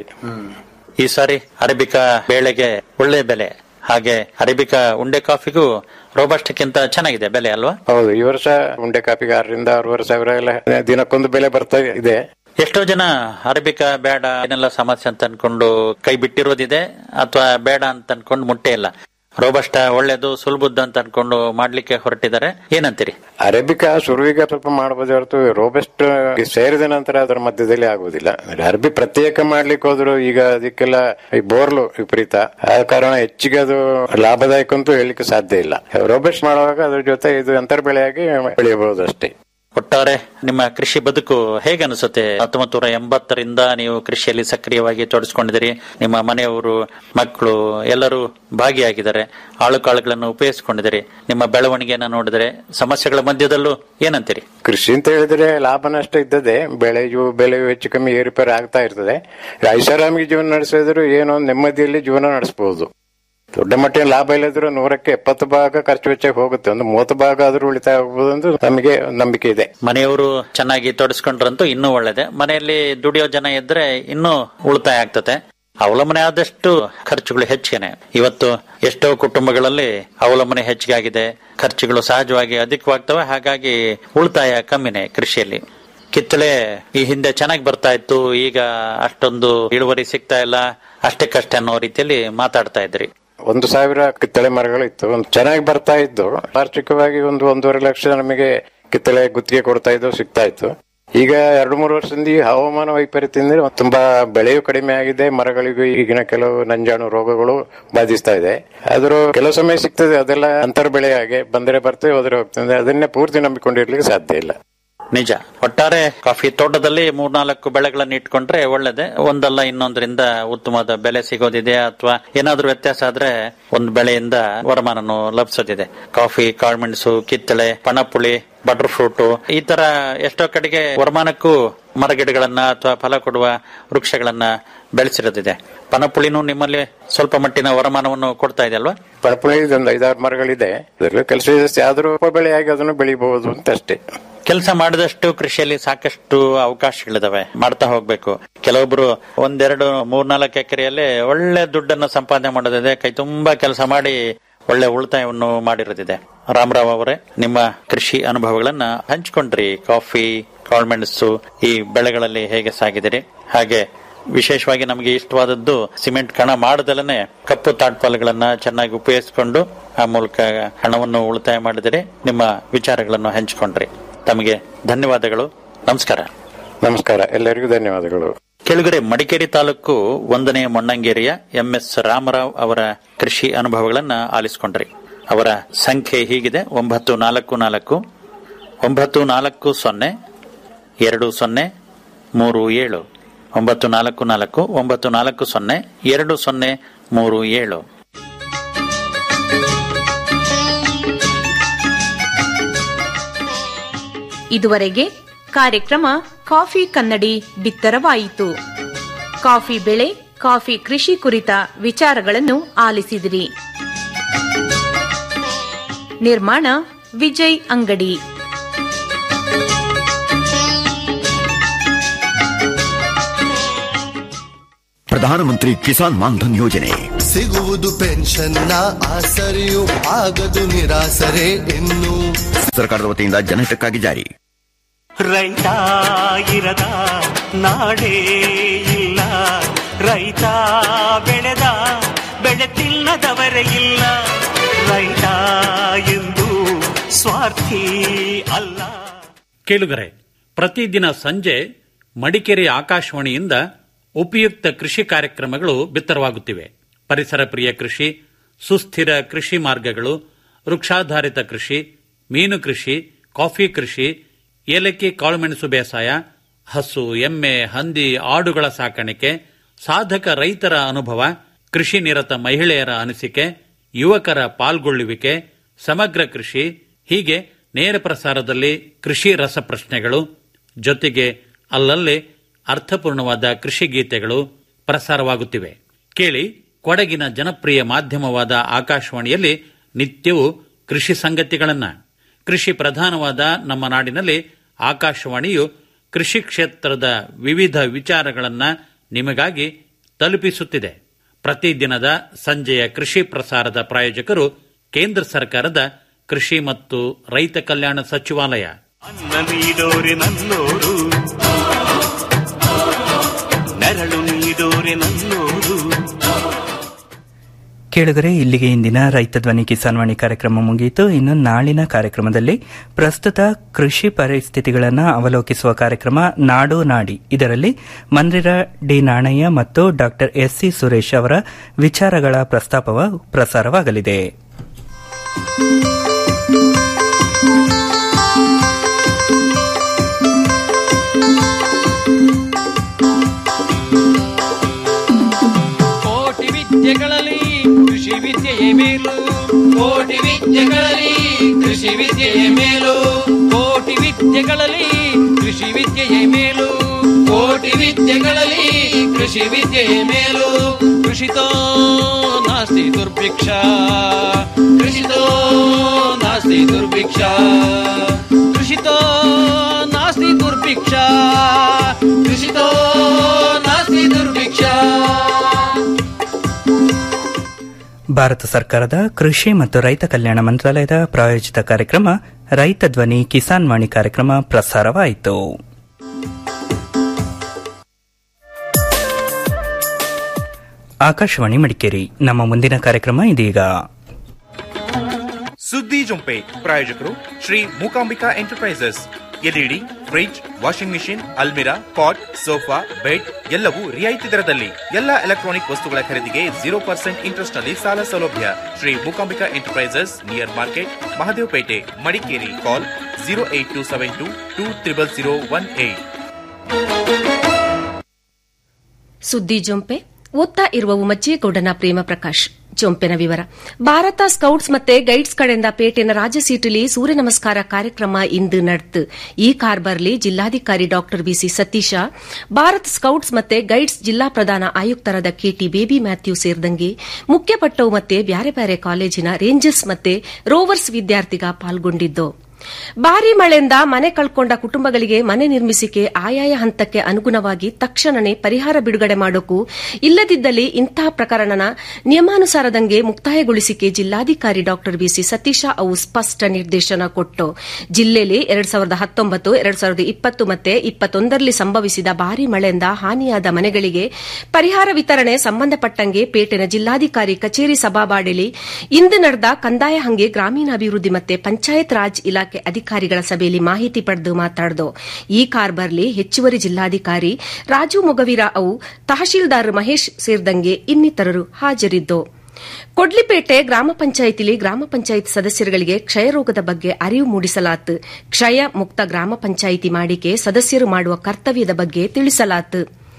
ಈ ಸಾರಿ ಅರೇಬಿಕಾ ಬೇಳೆಗೆ ಒಳ್ಳೆ ಬೆಲೆ ಹಾಗೆ ಅರೇಬಿಕಾ ಉಂಡೆ ಕಾಫಿಗೂ ರೋಬಸ್ಟಕ್ಕಿಂತ ಚೆನ್ನಾಗಿದೆ ಬೆಲೆ ಅಲ್ವಾ ಹೌದು ಈ ವರ್ಷ ಉಂಡೆ ಕಾಪಿಗೆ ಆರರಿಂದ ಆರೂವರೆ ಸಾವಿರ ಎಲ್ಲ ದಿನಕ್ಕೊಂದು ಬೆಲೆ ಬರ್ತಾ ಇದೆ ಎಷ್ಟೋ ಜನ ಅರೇಬಿಕಾ ಬೇಡ ಏನೆಲ್ಲ ಸಮಸ್ಯೆ ಅಂತ ಅನ್ಕೊಂಡು ಕೈ ಬಿಟ್ಟಿರೋದಿದೆ ಅಥವಾ ಬೇಡ ಅಂತ ಅನ್ಕೊಂಡು ಮುಟ್ಟೆ ಇಲ್ಲ ರೋಬಸ್ಟ ಒಳ್ಳೇದು ಸುಲಭದ್ದು ಅಂತ ಅನ್ಕೊಂಡು ಮಾಡ್ಲಿಕ್ಕೆ ಹೊರಟಿದ್ದಾರೆ ಏನಂತೀರಿ ಅರೇಬಿಕಾ ಶುರುವಿಗೆ ಸ್ವಲ್ಪ ಮಾಡಬಹುದು ಹೊರತು ರೋಬೆಸ್ಟ್ ಸೇರಿದ ನಂತರ ಅದರ ಮಧ್ಯದಲ್ಲಿ ಆಗುವುದಿಲ್ಲ ಅರಬಿ ಪ್ರತ್ಯೇಕ ಮಾಡ್ಲಿಕ್ಕೆ ಹೋದ್ರು ಈಗ ಅದಕ್ಕೆಲ್ಲ ಈ ಬೋರ್ಲು ವಿಪರೀತ ಆ ಕಾರಣ ಹೆಚ್ಚಿಗೆ ಅದು ಲಾಭದಾಯಕ ಅಂತೂ ಹೇಳಲಿಕ್ಕೆ ಸಾಧ್ಯ ಇಲ್ಲ ರೋಬೆಸ್ಟ್ ಮಾಡುವಾಗ ಅದ್ರ ಜೊತೆ ಇದು ಅಂತರ್ ಬೆಳೆಯಾಗಿ ಬೆಳೆಯಬಹುದು ಅಷ್ಟೇ ಒಟ್ಟಾರೆ ನಿಮ್ಮ ಕೃಷಿ ಬದುಕು ಹೇಗೆ ಅನಿಸುತ್ತೆ ಹತ್ತೊಂಬತ್ತು ನೂರ ಎಂಬತ್ತರಿಂದ ನೀವು ಕೃಷಿಯಲ್ಲಿ ಸಕ್ರಿಯವಾಗಿ ತೊಡಗಿಸ್ಕೊಂಡಿದ್ದೀರಿ ನಿಮ್ಮ ಮನೆಯವರು ಮಕ್ಕಳು ಎಲ್ಲರೂ ಭಾಗಿಯಾಗಿದ್ದಾರೆ ಆಳು ಕಾಳುಗಳನ್ನು ಉಪಯೋಗಿಸಿಕೊಂಡಿದ್ದೀರಿ ನಿಮ್ಮ ಬೆಳವಣಿಗೆಯನ್ನು ನೋಡಿದರೆ ಸಮಸ್ಯೆಗಳ ಮಧ್ಯದಲ್ಲೂ ಏನಂತೀರಿ ಕೃಷಿ ಅಂತ ಹೇಳಿದ್ರೆ ಲಾಭ ನಷ್ಟ ಇದ್ದದೆ ಬೆಳೆಯು ಬೆಲೆಯು ಹೆಚ್ಚು ಕಮ್ಮಿ ಏರುಪೇರು ಆಗ್ತಾ ಇರ್ತದೆ ಐಷಾರಾಮಿಗೆ ಜೀವನ ನಡೆಸಿದ್ರು ಏನೋ ನೆಮ್ಮದಿಯಲ್ಲಿ ಜೀವನ ನಡೆಸಬಹುದು ದೊಡ್ಡ ಮಟ್ಟಿನ ಲಾಭ ಇಲ್ಲದ್ರು ನೂರಕ್ಕೆ ಎಪ್ಪತ್ತು ಭಾಗ ಖರ್ಚು ವೆಚ್ಚ ಹೋಗುತ್ತೆ ಒಂದು ಮೂವತ್ತು ಭಾಗ ಆದ್ರೂ ಉಳಿತಾಯ ಆಗ್ಬೋದು ಅಂತ ನಮಗೆ ನಂಬಿಕೆ ಇದೆ ಮನೆಯವರು ಚೆನ್ನಾಗಿ ತೊಡಸ್ಕೊಂಡ್ರಂತೂ ಇನ್ನೂ ಒಳ್ಳೇದೆ ಮನೆಯಲ್ಲಿ ದುಡಿಯೋ ಜನ ಇದ್ರೆ ಇನ್ನೂ ಉಳಿತಾಯ ಆಗ್ತದೆ ಅವಲಂಬನೆ ಆದಷ್ಟು ಖರ್ಚುಗಳು ಹೆಚ್ಚಿಗೆನೆ ಇವತ್ತು ಎಷ್ಟೋ ಕುಟುಂಬಗಳಲ್ಲಿ ಅವಲಂಬನೆ ಹೆಚ್ಚಿಗಾಗಿದೆ ಖರ್ಚುಗಳು ಸಹಜವಾಗಿ ಅಧಿಕವಾಗ್ತವೆ ಹಾಗಾಗಿ ಉಳಿತಾಯ ಕಮ್ಮಿನೇ ಕೃಷಿಯಲ್ಲಿ ಕಿತ್ತಳೆ ಈ ಹಿಂದೆ ಚೆನ್ನಾಗಿ ಬರ್ತಾ ಇತ್ತು ಈಗ ಅಷ್ಟೊಂದು ಇಳುವರಿ ಸಿಗ್ತಾ ಇಲ್ಲ ಅಷ್ಟಕ್ಕಷ್ಟೇ ಅನ್ನೋ ರೀತಿಯಲ್ಲಿ ಮಾತಾಡ್ತಾ ಇದ್ರಿ ಒಂದು ಸಾವಿರ ಕಿತ್ತಳೆ ಮರಗಳು ಇತ್ತು ಒಂದು ಚೆನ್ನಾಗಿ ಬರ್ತಾ ಇದ್ದು ವಾರ್ಷಿಕವಾಗಿ ಒಂದು ಒಂದೂವರೆ ಲಕ್ಷ ನಮಗೆ ಕಿತ್ತಳೆ ಗುತ್ತಿಗೆ ಕೊಡ್ತಾ ಇದ್ದು ಸಿಗ್ತಾ ಇತ್ತು ಈಗ ಎರಡು ಮೂರು ವರ್ಷದಿಂದ ಈ ಹವಾಮಾನ ವೈಪರೀತ್ಯದಿಂದ ತುಂಬಾ ಬೆಳೆಯು ಕಡಿಮೆ ಆಗಿದೆ ಮರಗಳಿಗೂ ಈಗಿನ ಕೆಲವು ನಂಜಾಣು ರೋಗಗಳು ಬಾಧಿಸ್ತಾ ಇದೆ ಆದ್ರೂ ಕೆಲವು ಸಮಯ ಸಿಗ್ತದೆ ಅದೆಲ್ಲ ಅಂತರ್ ಬೆಳೆ ಹಾಗೆ ಬಂದರೆ ಬರ್ತದೆ ಹೋದ್ರೆ ಹೋಗ್ತದೆ ಅದನ್ನೇ ಪೂರ್ತಿ ನಂಬಿಕೊಂಡಿರ್ಲಿಕ್ಕೆ ಸಾಧ್ಯ ಇಲ್ಲ ನಿಜ ಒಟ್ಟಾರೆ ಕಾಫಿ ತೋಟದಲ್ಲಿ ಮೂರ್ನಾಲ್ಕು ಬೆಳೆಗಳನ್ನ ಇಟ್ಕೊಂಡ್ರೆ ಒಳ್ಳೇದೆ ಒಂದಲ್ಲ ಇನ್ನೊಂದರಿಂದ ಉತ್ತಮವಾದ ಬೆಲೆ ಸಿಗೋದಿದೆ ಅಥವಾ ಏನಾದ್ರೂ ವ್ಯತ್ಯಾಸ ಆದ್ರೆ ಒಂದು ಬೆಳೆಯಿಂದ ವರಮಾನನು ಲಭಿಸೋದಿದೆ ಕಾಫಿ ಕಾಳುಮೆಣಸು ಕಿತ್ತಳೆ ಪಣಪುಳಿ ಬಟರ್ ಫ್ರೂಟ್ ಈ ತರ ಎಷ್ಟೋ ಕಡೆಗೆ ವರಮಾನಕ್ಕೂ ಮರಗಿಡಗಳನ್ನ ಅಥವಾ ಫಲ ಕೊಡುವ ವೃಕ್ಷಗಳನ್ನ ಬೆಳೆಸಿರೋದಿದೆ ಪನಪುಳಿನೂ ನಿಮ್ಮಲ್ಲಿ ಸ್ವಲ್ಪ ಮಟ್ಟಿನ ವರಮಾನವನ್ನು ಕೊಡ್ತಾ ಇದೆ ಅಲ್ವಾ ಪಣಪುಳಿ ಒಂದು ಐದಾರು ಮರಗಳಿದೆ ಅದರಲ್ಲಿ ಕೆಲಸ ಜಾಸ್ತಿ ಆದ್ರೂ ಉಪಬೆಳೆಯಾಗಿ ಅದನ್ನು ಬೆಳಿಬಹುದು ಅಂತ ಅಷ್ಟೇ ಕೆಲಸ ಮಾಡಿದಷ್ಟು ಕೃಷಿಯಲ್ಲಿ ಸಾಕಷ್ಟು ಅವಕಾಶಗಳಿದಾವೆ ಮಾಡ್ತಾ ಹೋಗ್ಬೇಕು ಕೆಲವೊಬ್ರು ಒಂದೆರಡು ಮೂರ್ನಾಲ್ಕು ಎಕರೆಯಲ್ಲಿ ಒಳ್ಳೆ ದುಡ್ಡನ್ನು ಸಂಪಾದನೆ ಮಾಡೋದಿದೆ ಕೈ ತುಂಬಾ ಕೆಲಸ ಮಾಡಿ ಒಳ್ಳೆ ಉಳಿತಾಯವನ್ನು ಮಾಡಿರೋದಿದೆ ರಾಮರಾವ್ ಅವರೇ ನಿಮ್ಮ ಕೃಷಿ ಅನುಭವಗಳನ್ನ ಹಂಚ್ಕೊಂಡ್ರಿ ಕಾಫಿ ಕಾಳುಮೆಣಸು ಈ ಬೆಳೆಗಳಲ್ಲಿ ಹೇಗೆ ಸಾಗಿದಿರಿ ಹಾಗೆ ವಿಶೇಷವಾಗಿ ನಮಗೆ ಇಷ್ಟವಾದದ್ದು ಸಿಮೆಂಟ್ ಕಣ ಮಾಡದಲ್ಲೇ ಕಪ್ಪು ತಾಟ್ಪಾಲ್ಗಳನ್ನ ಚೆನ್ನಾಗಿ ಉಪಯೋಗಿಸಿಕೊಂಡು ಆ ಮೂಲಕ ಹಣವನ್ನು ಉಳಿತಾಯ ಮಾಡಿದರೆ ನಿಮ್ಮ ವಿಚಾರಗಳನ್ನು ಹಂಚಿಕೊಂಡ್ರಿ ತಮಗೆ ಧನ್ಯವಾದಗಳು ನಮಸ್ಕಾರ ನಮಸ್ಕಾರ ಎಲ್ಲರಿಗೂ ಧನ್ಯವಾದಗಳು ಕೆಳಗರೆ ಮಡಿಕೇರಿ ತಾಲೂಕು ಒಂದನೇ ಮೊಣ್ಣಂಗೇರಿಯ ಎಂಎಸ್ ರಾಮರಾವ್ ಅವರ ಕೃಷಿ ಅನುಭವಗಳನ್ನ ಆಲಿಸಿಕೊಂಡ್ರಿ ಅವರ ಸಂಖ್ಯೆ ಹೀಗಿದೆ ಒಂಬತ್ತು ನಾಲ್ಕು ನಾಲ್ಕು ಒಂಬತ್ತು ನಾಲ್ಕು ಸೊನ್ನೆ ಎರಡು ಸೊನ್ನೆ ಮೂರು ಏಳು ಒಂಬತ್ತು ನಾಲ್ಕು ನಾಲ್ಕು ಒಂಬತ್ತು ನಾಲ್ಕು ಸೊನ್ನೆ ಎರಡು ಸೊನ್ನೆ ಮೂರು ಏಳು ಇದುವರೆಗೆ ಕಾರ್ಯಕ್ರಮ ಕಾಫಿ ಕನ್ನಡಿ ಬಿತ್ತರವಾಯಿತು ಕಾಫಿ ಬೆಳೆ ಕಾಫಿ ಕೃಷಿ ಕುರಿತ ವಿಚಾರಗಳನ್ನು ಆಲಿಸಿದಿರಿ ನಿರ್ಮಾಣ ವಿಜಯ್ ಅಂಗಡಿ ಪ್ರಧಾನಮಂತ್ರಿ ಕಿಸಾನ್ ಮಾನ್ಧನ್ ಯೋಜನೆ ಸಿಗುವುದು ಪೆನ್ಷನ್ನ ಆಸರೆಯು ಆಗದು ನಿರಾಸರೆ ಇನ್ನು ಸರ್ಕಾರದ ವತಿಯಿಂದ ಜನಹಿತಕ್ಕಾಗಿ ಜಾರಿ ರೈತ ಇರದ ನಾಡೇ ಇಲ್ಲ ರೈತ ಬೆಳೆದ ಬೆಳೆ ತಿನ್ನದವರೇ ಇಲ್ಲ ರೈತ ಎಂದು ಸ್ವಾರ್ಥಿ ಅಲ್ಲ ಕೇಳುಗರೆ ಪ್ರತಿದಿನ ಸಂಜೆ ಮಡಿಕೇರಿ ಆಕಾಶವಾಣಿಯಿಂದ ಉಪಯುಕ್ತ ಕೃಷಿ ಕಾರ್ಯಕ್ರಮಗಳು ಬಿತ್ತರವಾಗುತ್ತಿವೆ ಪರಿಸರ ಪ್ರಿಯ ಕೃಷಿ ಸುಸ್ಥಿರ ಕೃಷಿ ಮಾರ್ಗಗಳು ವೃಕ್ಷಾಧಾರಿತ ಕೃಷಿ ಮೀನು ಕೃಷಿ ಕಾಫಿ ಕೃಷಿ ಏಲಕ್ಕಿ ಕಾಳುಮೆಣಸು ಬೇಸಾಯ ಹಸು ಎಮ್ಮೆ ಹಂದಿ ಆಡುಗಳ ಸಾಕಾಣಿಕೆ ಸಾಧಕ ರೈತರ ಅನುಭವ ಕೃಷಿ ನಿರತ ಮಹಿಳೆಯರ ಅನಿಸಿಕೆ ಯುವಕರ ಪಾಲ್ಗೊಳ್ಳುವಿಕೆ ಸಮಗ್ರ ಕೃಷಿ ಹೀಗೆ ನೇರ ಪ್ರಸಾರದಲ್ಲಿ ಕೃಷಿ ರಸಪ್ರಶ್ನೆಗಳು ಜೊತೆಗೆ ಅಲ್ಲಲ್ಲಿ ಅರ್ಥಪೂರ್ಣವಾದ ಕೃಷಿ ಗೀತೆಗಳು ಪ್ರಸಾರವಾಗುತ್ತಿವೆ ಕೇಳಿ ಕೊಡಗಿನ ಜನಪ್ರಿಯ ಮಾಧ್ಯಮವಾದ ಆಕಾಶವಾಣಿಯಲ್ಲಿ ನಿತ್ಯವೂ ಕೃಷಿ ಸಂಗತಿಗಳನ್ನ ಕೃಷಿ ಪ್ರಧಾನವಾದ ನಮ್ಮ ನಾಡಿನಲ್ಲಿ ಆಕಾಶವಾಣಿಯು ಕೃಷಿ ಕ್ಷೇತ್ರದ ವಿವಿಧ ವಿಚಾರಗಳನ್ನ ನಿಮಗಾಗಿ ತಲುಪಿಸುತ್ತಿದೆ ಪ್ರತಿದಿನದ ಸಂಜೆಯ ಕೃಷಿ ಪ್ರಸಾರದ ಪ್ರಾಯೋಜಕರು ಕೇಂದ್ರ ಸರ್ಕಾರದ ಕೃಷಿ ಮತ್ತು ರೈತ ಕಲ್ಯಾಣ ಸಚಿವಾಲಯ ಅನ್ನ ನೀಡೋರೆ ನನ್ನೋರು ನೆರಳು ನೀಡೋರೆ ನನ್ನೋರು ಕೇಳಿದರೆ ಇಲ್ಲಿಗೆ ಇಂದಿನ ರೈತ ಧ್ವನಿ ಕಿಸಾನ್ವಾಣಿ ಕಾರ್ಯಕ್ರಮ ಮುಗಿಯಿತು ಇನ್ನು ನಾಳಿನ ಕಾರ್ಯಕ್ರಮದಲ್ಲಿ ಪ್ರಸ್ತುತ ಕೃಷಿ ಪರಿಸ್ಥಿತಿಗಳನ್ನು ಅವಲೋಕಿಸುವ ಕಾರ್ಯಕ್ರಮ ನಾಡು ನಾಡಿ ಇದರಲ್ಲಿ ಮಂದಿರ ಡಿ ನಾಣಯ್ಯ ಮತ್ತು ಡಾ ಎಸ್ ಸಿ ಸುರೇಶ್ ಅವರ ವಿಚಾರಗಳ ಪ್ರಸ್ತಾಪವ ಪ್ರಸಾರವಾಗಲಿದೆ ಕೋಟಿ ವಿದ್ಯೆಗಳಲ್ಲಿ ಕೃಷಿ ವಿದ್ಯೆಯೇ ಮೇಲು ಕೋಟಿ ವಿದ್ಯೆಗಳಲ್ಲಿ ಕೃಷಿ ವಿದ್ಯೆಯೇ ಮೇಲು ಕೋಟಿ ವಿದ್ಯೆಗಳಲ್ಲಿ ಕೃಷಿ ವಿದ್ಯೆಯೇ ಮೇಲು ಕೋಟಿ ವಿದ್ಯೆಗಳಲ್ಲಿ ಕೃಷಿ ವಿದ್ಯೆಯೇ ಮೇಲು ಕೃಷಿತೋ ನಾಸ್ತಿ ದುರ್ಭಿಕ್ಷ ಕೃಷಿತೋ ನಾಸ್ತಿ ದುರ್ಭಿಕ್ಷ ಕೃಷಿತೋ ನಾಸ್ತಿ ದುರ್ಭಿಕ್ಷ ಕೃಷಿತೋ ನಾಸ್ತಿ ದುರ್ಭಿಕ್ಷ ಭಾರತ ಸರ್ಕಾರದ ಕೃಷಿ ಮತ್ತು ರೈತ ಕಲ್ಯಾಣ ಮಂತ್ರಾಲಯದ ಪ್ರಾಯೋಜಿತ ಕಾರ್ಯಕ್ರಮ ರೈತ ಧ್ವನಿ ಕಿಸಾನ್ ವಾಣಿ ಕಾರ್ಯಕ್ರಮ ಪ್ರಸಾರವಾಯಿತು ಆಕಾಶವಾಣಿ ಮಡಿಕೇರಿ ನಮ್ಮ ಮುಂದಿನ ಕಾರ್ಯಕ್ರಮ ಇದೀಗ ಸುದ್ದಿ ಜೊಂಪೆ ಪ್ರಾಯೋಜಕರು Shri Mookambika enterprises LED fridge washing machine ಅಲ್ಮಿರಾ ಪಾಟ್ ಸೋಫಾ ಬೆಡ್ ಎಲ್ಲವೂ ರಿಯಾಯಿತಿ ದರದಲ್ಲಿ ಎಲ್ಲ ಎಲೆಕ್ಟ್ರಾನಿಕ್ ವಸ್ತುಗಳ ಖರೀದಿಗೆ ಜೀರೋ ಪರ್ಸೆಂಟ್ ಇಂಟ್ರೆಸ್ಟ್ ನಲ್ಲಿ ಸಾಲ ಸೌಲಭ್ಯ Shri Mookambika enterprises near market Mahadevapete Madikeri call zero eight two seven two two triple zero one eight ಸುದ್ದಿ ಜೊಂಪೆ ಓದ್ತಾ ಇರುವವು ಮಜ್ಜೇಗೌಡನ ಪ್ರೇಮ ಪ್ರಕಾಶ್ ಜೊಂಪೆನ ವಿವರ ಭಾರತ ಸ್ಕೌಟ್ಸ್ ಮತ್ತೆ ಗೈಡ್ಸ್ ಕಡೆಯಿಂದ ಪೇಟೆನ ರಾಜ್ಯ ಸೀಟಲಿ ಸೂರ್ಯ ನಮಸ್ಕಾರ ಕಾರ್ಯಕ್ರಮ ಇಂದು ನಡೆತು ಈ ಕಾರ್ಬರ್ಲಿ ಜಿಲ್ಲಾಧಿಕಾರಿ ಡಾ ಬಿಸಿ ಸತೀಶ ಭಾರತ್ ಸ್ಕೌಟ್ಸ್ ಮತ್ತೆ ಗೈಡ್ಸ್ ಜಿಲ್ಲಾ ಪ್ರಧಾನ ಆಯುಕ್ತರಾದ ಕೆಟಿ ಬೇಬಿ ಮ್ಯಾಥ್ಯೂ ಸೇರಿದಂಗೆ ಮುಖ್ಯ ಪಟ್ಟವು ಮತ್ತೆ ಬ್ಯಾರೆ ಬ್ಯಾರೆ ಕಾಲೇಜಿನ ರೇಂಜರ್ಸ್ ಮತ್ತೆ ರೋವರ್ಸ್ ವಿದ್ಯಾರ್ಥಿಗ ಪಾಲ್ಗೊಂಡಿದ್ದು ಭಾರೀ ಮಳೆಯಿಂದ ಮನೆ ಕಳ್ಕೊಂಡ ಕುಟುಂಬಗಳಿಗೆ ಮನೆ ನಿರ್ಮಿಸಿಕೆ ಆಯಾಯ ಹಂತಕ್ಕೆ ಅನುಗುಣವಾಗಿ ತಕ್ಷಣನೇ ಪರಿಹಾರ ಬಿಡುಗಡೆ ಮಾಡೋಕು ಇಲ್ಲದಿದ್ದಲ್ಲಿ ಇಂತಹ ಪ್ರಕರಣನ ನಿಯಮಾನುಸಾರದಂಗೆ ಮುಕ್ತಾಯಗೊಳಿಸಿಕೆ ಜಿಲ್ಲಾಧಿಕಾರಿ ಡಾ ಬಿಸಿ ಸತೀಶ ಅವು ಸ್ಪಷ್ಟ ನಿರ್ದೇಶನ ಕೊಟ್ಟು ಜಿಲ್ಲೆಯಲ್ಲಿ ಎರಡ್ ಸಾವಿರದ ಹತ್ತೊಂಬತ್ತು ಎರಡ್ ಸಾವಿರದ ಇಪ್ಪತ್ತು ಮತ್ತೆ ಇಪ್ಪತ್ತೊಂದರಲ್ಲಿ ಸಂಭವಿಸಿದ ಭಾರೀ ಮಳೆಯಿಂದ ಹಾನಿಯಾದ ಮನೆಗಳಿಗೆ ಪರಿಹಾರ ವಿತರಣೆ ಸಂಬಂಧಪಟ್ಟಂಗೆ ಪೇಟೆನ ಜಿಲ್ಲಾಧಿಕಾರಿ ಕಚೇರಿ ಸಭಾಬಾಡಿಲಿ ಇಂದು ನಡೆದ ಕಂದಾಯ ಹಂಗೆ ಗ್ರಾಮೀಣಾಭಿವೃದ್ಧಿ ಮತ್ತೆ ಪಂಚಾಯತ್ ರಾಜ್ ಇಲಾಖೆ ಅಧಿಕಾರಿಗಳ ಸಭೆಯಲ್ಲಿ ಮಾಹಿತಿ ಪಡೆದು ಮಾತಾಡಿದು ಈ ಕಾರ್ಬರ್ಲಿ ಹೆಚ್ಚುವರಿ ಜಿಲ್ಲಾಧಿಕಾರಿ ರಾಜು ಮೊಗವೀರ ಅವು ತಹಶೀಲ್ದಾರ್ ಮಹೇಶ್ ಸೇರಿದಂಗೆ ಇನ್ನಿತರರು ಹಾಜರಿದ್ದು ಕೊಡ್ಲಿಪೇಟೆ ಗ್ರಾಮ ಪಂಚಾಯಿತಿಲಿ ಗ್ರಾಮ ಪಂಚಾಯತ್ ಸದಸ್ಯರುಗಳಿಗೆ ಕ್ಷಯರೋಗದ ಬಗ್ಗೆ ಅರಿವು ಮೂಡಿಸಲಾತು ಕ್ಷಯ ಮುಕ್ತ ಗ್ರಾಮ ಪಂಚಾಯಿತಿ ಮಾಡಿಕೆ ಸದಸ್ಯರು ಮಾಡುವ ಕರ್ತವ್ಯದ ಬಗ್ಗೆ ತಿಳಿಸಲಾತು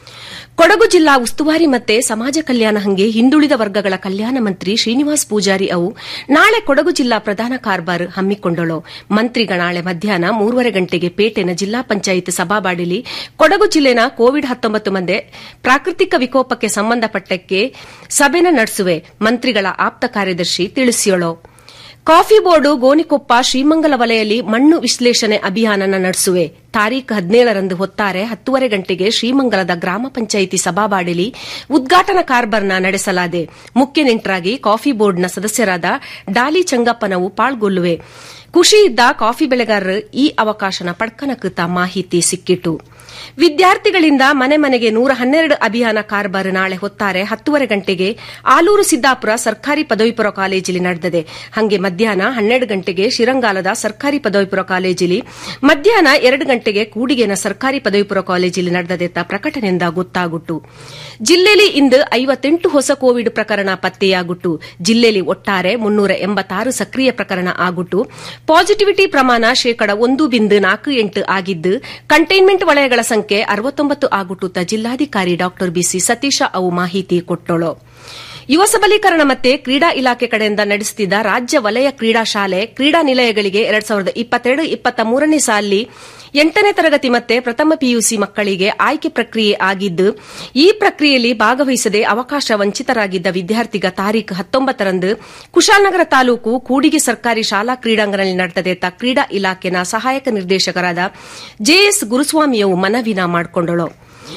ಕೊಡಗು ಜಿಲ್ಲಾ ಉಸ್ತುವಾರಿ ಮತ್ತೆ ಸಮಾಜ ಕಲ್ಯಾಣ ಹಂಗೆ ಹಿಂದುಳಿದ ವರ್ಗಗಳ ಕಲ್ಯಾಣ ಮಂತ್ರಿ ಶ್ರೀನಿವಾಸ್ ಪೂಜಾರಿ ಅವು ನಾಳೆ ಕೊಡಗು ಜಿಲ್ಲಾ ಪ್ರಧಾನ ಕಾರ್ಬಾರ್ ಹಮ್ಮಿಕೊಂಡಳು ಮಂತ್ರಿಗ ನಾಳೆ ಮಧ್ಯಾಹ್ನ ಮೂರುವರೆ ಗಂಟೆಗೆ ಪೇಟೆನ ಜಿಲ್ಲಾ ಪಂಚಾಯತ್ ಸಭಾಬಾಡಿಲಿ ಕೊಡಗು ಜಿಲ್ಲೆನ ಕೋವಿಡ್ ಹತ್ತೊಂಬತ್ತು ಮಂದೆ ಪ್ರಾಕೃತಿಕ ವಿಕೋಪಕ್ಕೆ ಸಂಬಂಧಪಟ್ಟಕ್ಕೆ ಸಭೆನ ನಡೆಸುವೆ ಮಂತ್ರಿಗಳ ಆಪ್ತ ಕಾರ್ಯದರ್ಶಿ ತಿಳಿಸಿಯಳು ಕಾಫಿ ಬೋರ್ಡು ಗೋನಿಕೊಪ್ಪ ಶ್ರೀಮಂಗಲ ವಲಯಲ್ಲಿ ಮಣ್ಣು ವಿಶ್ಲೇಷಣೆ ಅಭಿಯಾನ ನಡೆಸುವೆ ತಾರೀಖ್ ಹದಿನೇಳರಂದು ಹೊತ್ತಾರೆ ಹತ್ತುವರೆ ಗಂಟೆಗೆ ಶ್ರೀಮಂಗಲದ ಗ್ರಾಮ ಪಂಚಾಯಿತಿ ಸಭಾಬಾಡಿಲಿ ಉದ್ಘಾಟನಾ ಕಾರ್ಬರ್ನ ನಡೆಸಲಾದೆ ಮುಖ್ಯ ನೆಂಟರಾಗಿ ಕಾಫಿ ಬೋರ್ಡ್ನ ಸದಸ್ಯರಾದ ಡಾಲಿ ಚಂಗಪ್ಪನವು ಪಾಲ್ಗೊಳ್ಳುವೆ ಖುಷಿ ಇದ್ದ ಕಾಫಿ ಬೆಳೆಗಾರರು ಈ ಅವಕಾಶನ ಪಡ್ಕನಕುತ್ತ ಮಾಹಿತಿ ಸಿಕ್ಕಿತು ವಿದ್ಯಾರ್ಥಿಗಳಿಂದ ಮನೆ ಮನೆಗೆ ನೂರ ಹನ್ನೆರಡು ಅಭಿಯಾನ ಕಾರ್ಬಾರ್ ನಾಳೆ ಹೊತ್ತಾರೆ ಹತ್ತುವರೆ ಗಂಟೆಗೆ ಆಲೂರು ಸಿದ್ದಾಪುರ ಸರ್ಕಾರಿ ಪದವಿ ಪೂರ್ವ ಕಾಲೇಜಲ್ಲಿ ನಡೆದಿದೆ ಹಂಗೆ ಮಧ್ಯಾಹ್ನ ಹನ್ನೆರಡು ಗಂಟೆಗೆ ಶಿರಂಗಾಲದ ಸರ್ಕಾರಿ ಪದವಿ ಪೂರ್ವ ಕಾಲೇಜಲ್ಲಿ ಮಧ್ಯಾಹ್ನ ಎರಡು ಗಂಟೆಗೆ ಕೂಡಿಗೆನ ಸರ್ಕಾರಿ ಪದವಿ ಪೂರ್ವ ಕಾಲೇಜಲ್ಲಿ ನಡೆದದೆ ಅಂತ ಪ್ರಕಟಣೆಯಿಂದ ಗೊತ್ತಾಗುಟ್ಟು ಜಿಲ್ಲೆಯಲ್ಲಿ ಇಂದು ಐವತ್ತೆಂಟು ಹೊಸ ಕೋವಿಡ್ ಪ್ರಕರಣ ಪತ್ತೆಯಾಗುಟ್ಟು ಜಿಲ್ಲೆಯಲ್ಲಿ ಒಟ್ಟಾರೆ ಮುನ್ನೂರ ಎಂಬತ್ತಾರು ಸಕ್ರಿಯ ಪ್ರಕರಣ ಆಗುಟ್ಟು ಪಾಸಿಟಿವಿಟಿ ಪ್ರಮಾಣ ಶೇಕಡ ಒಂದು ಬಿಂದು ನಾಲ್ಕು ಎಂಟು ಆಗಿದ್ದು ಕಂಟೈನ್ಮೆಂಟ್ ವಲಯಗಳ ಸಂಖ್ಯೆ ಅರವತ್ತೊಂಬತ್ತು ಆಗುಟ್ಟುತ್ತ ಜಿಲ್ಲಾಧಿಕಾರಿ ಡಾ ಬಿಸಿ ಸತೀಶ ಅವು ಮಾಹಿತಿ ಕೊಟ್ಟಳು ಯುವ ಸಬಲೀಕರಣ ಮತ್ತೆ ಕ್ರೀಡಾ ಇಲಾಖೆ ಕಡೆಯಿಂದ ನಡೆಸುತ್ತಿದ್ದ ರಾಜ್ಯ ವಲಯ ಕ್ರೀಡಾ ಶಾಲೆ ಕ್ರೀಡಾ ನಿಲಯಗಳಿಗೆ ಎರಡ್ ಸಾವಿರದ ಇಪ್ಪತ್ತೆರಡು ಇಪ್ಪತ್ತ ಮೂರನೇ ಸಾಲಿ ಎಂಟನೇ ತರಗತಿ ಮತ್ತೆ ಪ್ರಥಮ ಪಿಯುಸಿ ಮಕ್ಕಳಿಗೆ ಆಯ್ಕೆ ಪ್ರಕ್ರಿಯೆ ಆಗಿದ್ದು ಈ ಪ್ರಕ್ರಿಯೆಯಲ್ಲಿ ಭಾಗವಹಿಸದೆ ಅವಕಾಶ ವಂಚಿತರಾಗಿದ್ದ ವಿದ್ಯಾರ್ಥಿಗ ತಾರೀಖು ಹತ್ತೊಂಬತ್ತರಂದು ಕುಶಾಲನಗರ ತಾಲೂಕು ಕೂಡಿಗೆ ಸರ್ಕಾರಿ ಶಾಲಾ ಕ್ರೀಡಾಂಗಣದಲ್ಲಿ ನಡೆದದೆ ಅಂತ ಕ್ರೀಡಾ ಇಲಾಖೆನ ಸಹಾಯಕ ನಿರ್ದೇಶಕರಾದ ಜೆಎಸ್ ಗುರುಸ್ವಾಮಿಯವು ಮನವಿನ ಮಾಡಿಕೊಂಡಳು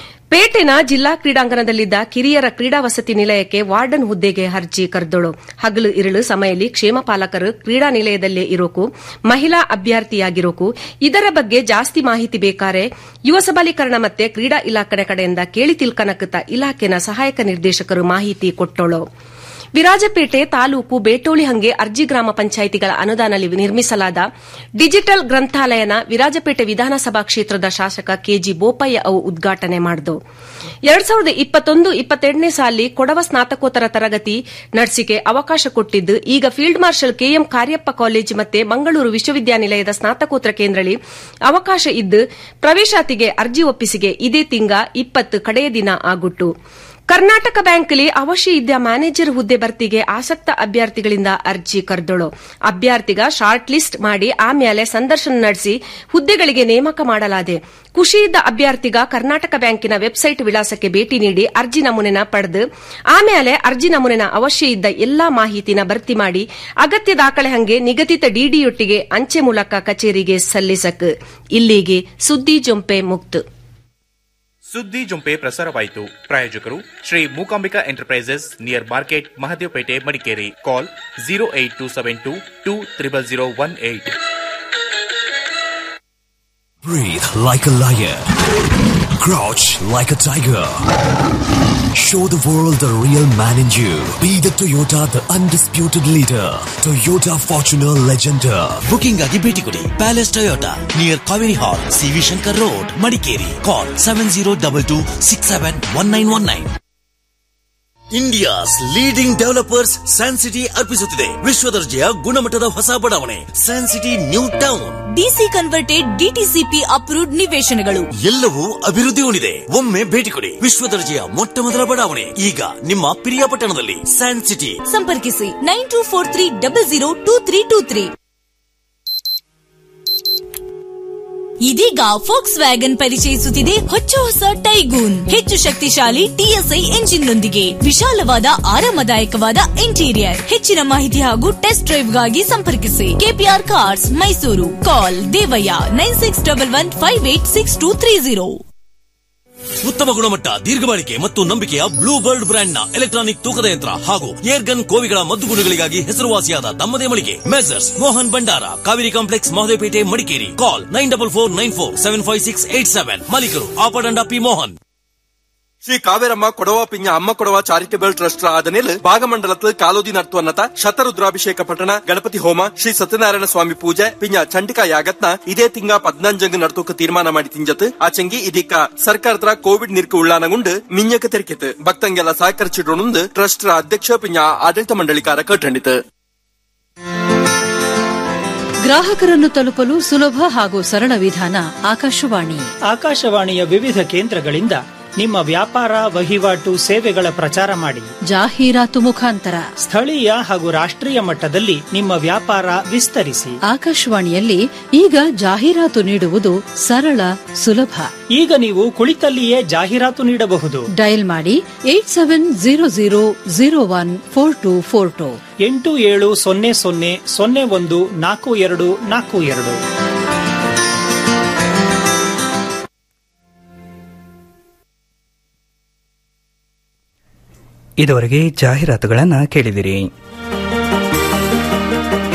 ಪೇಟೆನ ಜಿಲ್ಲಾ ಕ್ರೀಡಾಂಗಣದಲ್ಲಿದ್ದ ಕಿರಿಯರ ಕ್ರೀಡಾ ವಸತಿ ನಿಲಯಕ್ಕೆ ವಾರ್ಡನ್ ಹುದ್ದೆಗೆ ಅರ್ಜಿ ಕರೆದಳು ಹಗಲು ಇರಳು ಸಮಯದಲ್ಲಿ ಕ್ಷೇಮ ಪಾಲಕರು ಕ್ರೀಡಾ ನಿಲಯದಲ್ಲೇ ಇರೋಕು ಮಹಿಳಾ ಅಭ್ಯರ್ಥಿಯಾಗಿರೋಕು ಇದರ ಬಗ್ಗೆ ಜಾಸ್ತಿ ಮಾಹಿತಿ ಬೇಕಾರೆ ಯುವ ಸಬಲೀಕರಣ ಮತ್ತೆ ಕ್ರೀಡಾ ಇಲಾಖೆ ಕಡೆಯಿಂದ ಕೇಳಿ ತಿಳ್ಕನಕುತ್ತ ಇಲಾಖೆನ ಸಹಾಯಕ ನಿರ್ದೇಶಕರು ಮಾಹಿತಿ ಕೊಟ್ಟಳು ವಿರಾಜಪೇಟೆ ತಾಲೂಕು ಬೇಟೋಳಿ ಹಂಗೆ ಅರ್ಜಿ ಗ್ರಾಮ ಪಂಚಾಯಿತಿಗಳ ಅನುದಾನದಲ್ಲಿ ನಿರ್ಮಿಸಲಾದ ಡಿಜಿಟಲ್ ಗ್ರಂಥಾಲಯನ ವಿರಾಜಪೇಟೆ ವಿಧಾನಸಭಾ ಕ್ಷೇತ್ರದ ಶಾಸಕ ಕೆಜಿ ಬೋಪಯ್ಯ ಅವು ಉದ್ಘಾಟನೆ ಮಾಡಿದರು ಎರಡ್ ಸಾವಿರದ ಇಪ್ಪತ್ತೊಂದು ಇಪ್ಪತ್ತೆರಡನೇ ಸಾಲಿ ಕೊಡವ ಸ್ನಾತಕೋತ್ತರ ತರಗತಿ ನಡೆಸಿಕೆ ಅವಕಾಶ ಕೊಟ್ಟಿದ್ದು ಈಗ field marshal K M Kariappa college ಮತ್ತು ಮಂಗಳೂರು ವಿಶ್ವವಿದ್ಯಾನಿಲಯದ ಸ್ನಾತಕೋತ್ತರ ಕೇಂದ್ರದಲ್ಲಿ ಅವಕಾಶ ಇದ್ದು ಪ್ರವೇಶಾತಿಗೆ ಅರ್ಜಿ ಒಪ್ಪಿಸಿಗೆ ಇದೇ ತಿಂಗ ಇಪ್ಪತ್ತು ಕಡೆಯ ದಿನ ಆಗುಟ್ಟು ಕರ್ನಾಟಕ ಬ್ಯಾಂಕ್ಲಿ ಅವಶ್ಯ ಇದ್ದ ಮ್ಯಾನೇಜರ್ ಹುದ್ದೆ ಭರ್ತಿಗೆ ಆಸಕ್ತ ಅಭ್ಯರ್ಥಿಗಳಿಂದ ಅರ್ಜಿ ಕರೆದಳು ಅಭ್ಯರ್ಥಿಗ ಶಾರ್ಟ್ ಲಿಸ್ಟ್ ಮಾಡಿ ಆಮೇಲೆ ಸಂದರ್ಶನ ನಡೆಸಿ ಹುದ್ದೆಗಳಿಗೆ ನೇಮಕ ಮಾಡಲಾದೆ ಖುಷಿಯಿದ್ದ ಅಭ್ಯರ್ಥಿಗ ಕರ್ನಾಟಕ ಬ್ಯಾಂಕಿನ ವೆಬ್ಸೈಟ್ ವಿಳಾಸಕ್ಕೆ ಭೇಟಿ ನೀಡಿ ಅರ್ಜಿ ನಮೂನೆನ ಪಡೆದು ಆಮೇಲೆ ಅರ್ಜಿ ನಮೂನೆನ ಅವಶ್ಯ ಇದ್ದ ಎಲ್ಲಾ ಮಾಹಿತಿನ ಭರ್ತಿ ಮಾಡಿ ಅಗತ್ಯ ದಾಖಲೆ ಹಂಗೆ ನಿಗದಿತ ಡಿಡಿಯೊಟ್ಟಿಗೆ ಅಂಚೆ ಮೂಲಕ ಕಚೇರಿಗೆ ಸಲ್ಲಿಸಕ್ ಇಲ್ಲಿಗೆ ಸುದ್ದಿ ಜೊಂಪೆ ಮುಕ್ತು ಸುದ್ದಿ ಜುಂಪೆ ಪ್ರಸಾರವಾಯಿತು ಪ್ರಾಯೋಜಕರು Shri Mookambika enterprises near market Mahadevapete Madikeri call zero eight two seven two two triple zero one eight Breathe like a lion. Crouch like a tiger. Show the world the real man in you. Be the Toyota, the undisputed leader. Toyota Fortuner Legender. Booking ಆಗಿ ಭೇಟಿ ಕೊಡಿ Palace Toyota near Kaveri Hall CV Shankar Road Madikeri call seven zero double two six seven one nine one nine India's leading developers San City ಅರ್ಪಿಸುತ್ತಿದೆ ವಿಶ್ವ ದರ್ಜೆಯ ಗುಣಮಟ್ಟದ ಹೊಸ ಬಡಾವಣೆ San City New Town DC converted DTCP approved ನಿವೇಶನಗಳು ಎಲ್ಲವೂ ಅಭಿವೃದ್ಧಿ ಹೊಂದಿದೆ ಒಮ್ಮೆ ಭೇಟಿ ಕೊಡಿ ವಿಶ್ವ ದರ್ಜೆಯ ಮೊಟ್ಟ ಮೊದಲ ಬಡಾವಣೆ ಈಗ ನಿಮ್ಮ ಪಿರಿಯಾಪಟ್ಟಣದಲ್ಲಿ ಸ್ಯಾನ್ ಸಿಟಿ ಸಂಪರ್ಕಿಸಿ nine two four three double zero two three two three ಇದೀಗ ಫೋಕ್ಸ್ ವ್ಯಾಗನ್ ಪರಿಚಯಿಸುತ್ತಿದೆ ಹೊಚ್ಚ ಹೊಸ ಟೈಗೂನ್ ಹೆಚ್ಚು ಶಕ್ತಿಶಾಲಿ ಟಿಎಸ್ಐ ಎಂಜಿನ್ನೊಂದಿಗೆ ವಿಶಾಲವಾದ ಆರಾಮದಾಯಕವಾದ ಇಂಟೀರಿಯರ್ ಹೆಚ್ಚಿನ ಮಾಹಿತಿ ಹಾಗೂ ಟೆಸ್ಟ್ ಡ್ರೈವ್ಗಾಗಿ ಸಂಪರ್ಕಿಸಿ KPR cars Mysuru call Devaiah nine six double one five eight six two three zero ಉತ್ತಮ ಗುಣಮಟ್ಟ ದೀರ್ಘ ಬಾಳಿಕೆ ಮತ್ತು ನಂಬಿಕೆಯ ಬ್ಲೂ ಬರ್ಡ್ ಬ್ರ್ಯಾಂಡ್ ನ ಎಲೆಕ್ಟ್ರಾನಿಕ್ ತೂಕದ ಯಂತ್ರ ಹಾಗೂ ಏರ್ ಗನ್ ಕೋವಿಗಳ ಮದ್ದುಗುಣಗಳಿಗಾಗಿ ಹೆಸರುವಾಸಿಯಾದ ತಮ್ಮದೇ ಮಳಿಗೆ messrs Mohan Bhandara Kaveri complex Mahadevapete Madikeri call nine double four nine four seven five six eight seven ಮಾಲೀಕರು ಆಪಡಂಡ ಪಿ ಮೋಹನ್ ಶ್ರೀ ಕಾವೇರಮ್ಮ ಕೊಡವ ಪಿಂಜ ಅಮ್ಮ ಕೊಡವ ಚಾರಿಟಬಲ್ ಟ್ರಸ್ಟ್ ಆದನೇಲ್ ಭಾಗಮಂಡಲತ್ ಕಾಲೋದಿ ನರ್ತುವನ್ನತ ಶತರುದ್ರಾಭಿಷೇಕ ಪಠಣ ಗಣಪತಿ ಹೋಮ ಶ್ರೀ ಸತ್ಯನಾರಾಯಣ ಸ್ವಾಮಿ ಪೂಜೆ ಪಿಂಜ ಚಂಡಿಕಾ ಯಾಗತ್ನ ಇದೇ ತಿಂಗ ಪದ್ನಂಜಂಗ್ ನಡ್ತೋಕ ತೀರ್ಮಾನ ಮಾಡಿ ತಿಂಜತ್ ಆಚಂಗಿ ಇದೀಕ ಸರ್ಕಾರತ್ರ ಕೋವಿಡ್ ನಿರ್ಕು ಉಳ್ಳಾನಗುಂಡು ಮಿಂಜಕ ತೆರಕಿತ್ ಭಕ್ತಂಗೆಲ್ಲ ಸಹಕರಿಸಿಡೋಣಂದು ಟ್ರಸ್ಟ್ ಅಧ್ಯಕ್ಷ ಪಿಂಜ ಆಡಳಿತ ಮಂಡಳಿಕಾರ ಕಟ್ಟಂಡಿತು ಗ್ರಾಹಕರನ್ನು ತಲುಪಲು ಸುಲಭ ಹಾಗೂ ಸರಳ ವಿಧಾನ ಆಕಾಶವಾಣಿ ಆಕಾಶವಾಣಿಯ ವಿವಿಧ ಕೇಂದ್ರಗಳಿಂದ ನಿಮ್ಮ ವ್ಯಾಪಾರ ವಹಿವಾಟು ಸೇವೆಗಳ ಪ್ರಚಾರ ಮಾಡಿ ಜಾಹೀರಾತು ಮುಖಾಂತರ ಸ್ಥಳೀಯ ಹಾಗೂ ರಾಷ್ಟ್ರೀಯ ಮಟ್ಟದಲ್ಲಿ ನಿಮ್ಮ ವ್ಯಾಪಾರ ವಿಸ್ತರಿಸಿ ಆಕಾಶವಾಣಿಯಲ್ಲಿ ಈಗ ಜಾಹೀರಾತು ನೀಡುವುದು ಸರಳ ಸುಲಭ ಈಗ ನೀವು ಕುಳಿತಲ್ಲಿಯೇ ಜಾಹೀರಾತು ನೀಡಬಹುದು ಡಯಲ್ ಮಾಡಿ eight seven zero zero zero one four two four two ಎಂಟು ಏಳು ಸೊನ್ನೆ ಸೊನ್ನೆ ಸೊನ್ನೆ ಒಂದು ನಾಲ್ಕು ಎರಡು ನಾಲ್ಕು ಎರಡು ಇದುವರೆಗೆ ಜಾಹೀರಾತುಗಳನ್ನು ಕೇಳಿದಿರಿ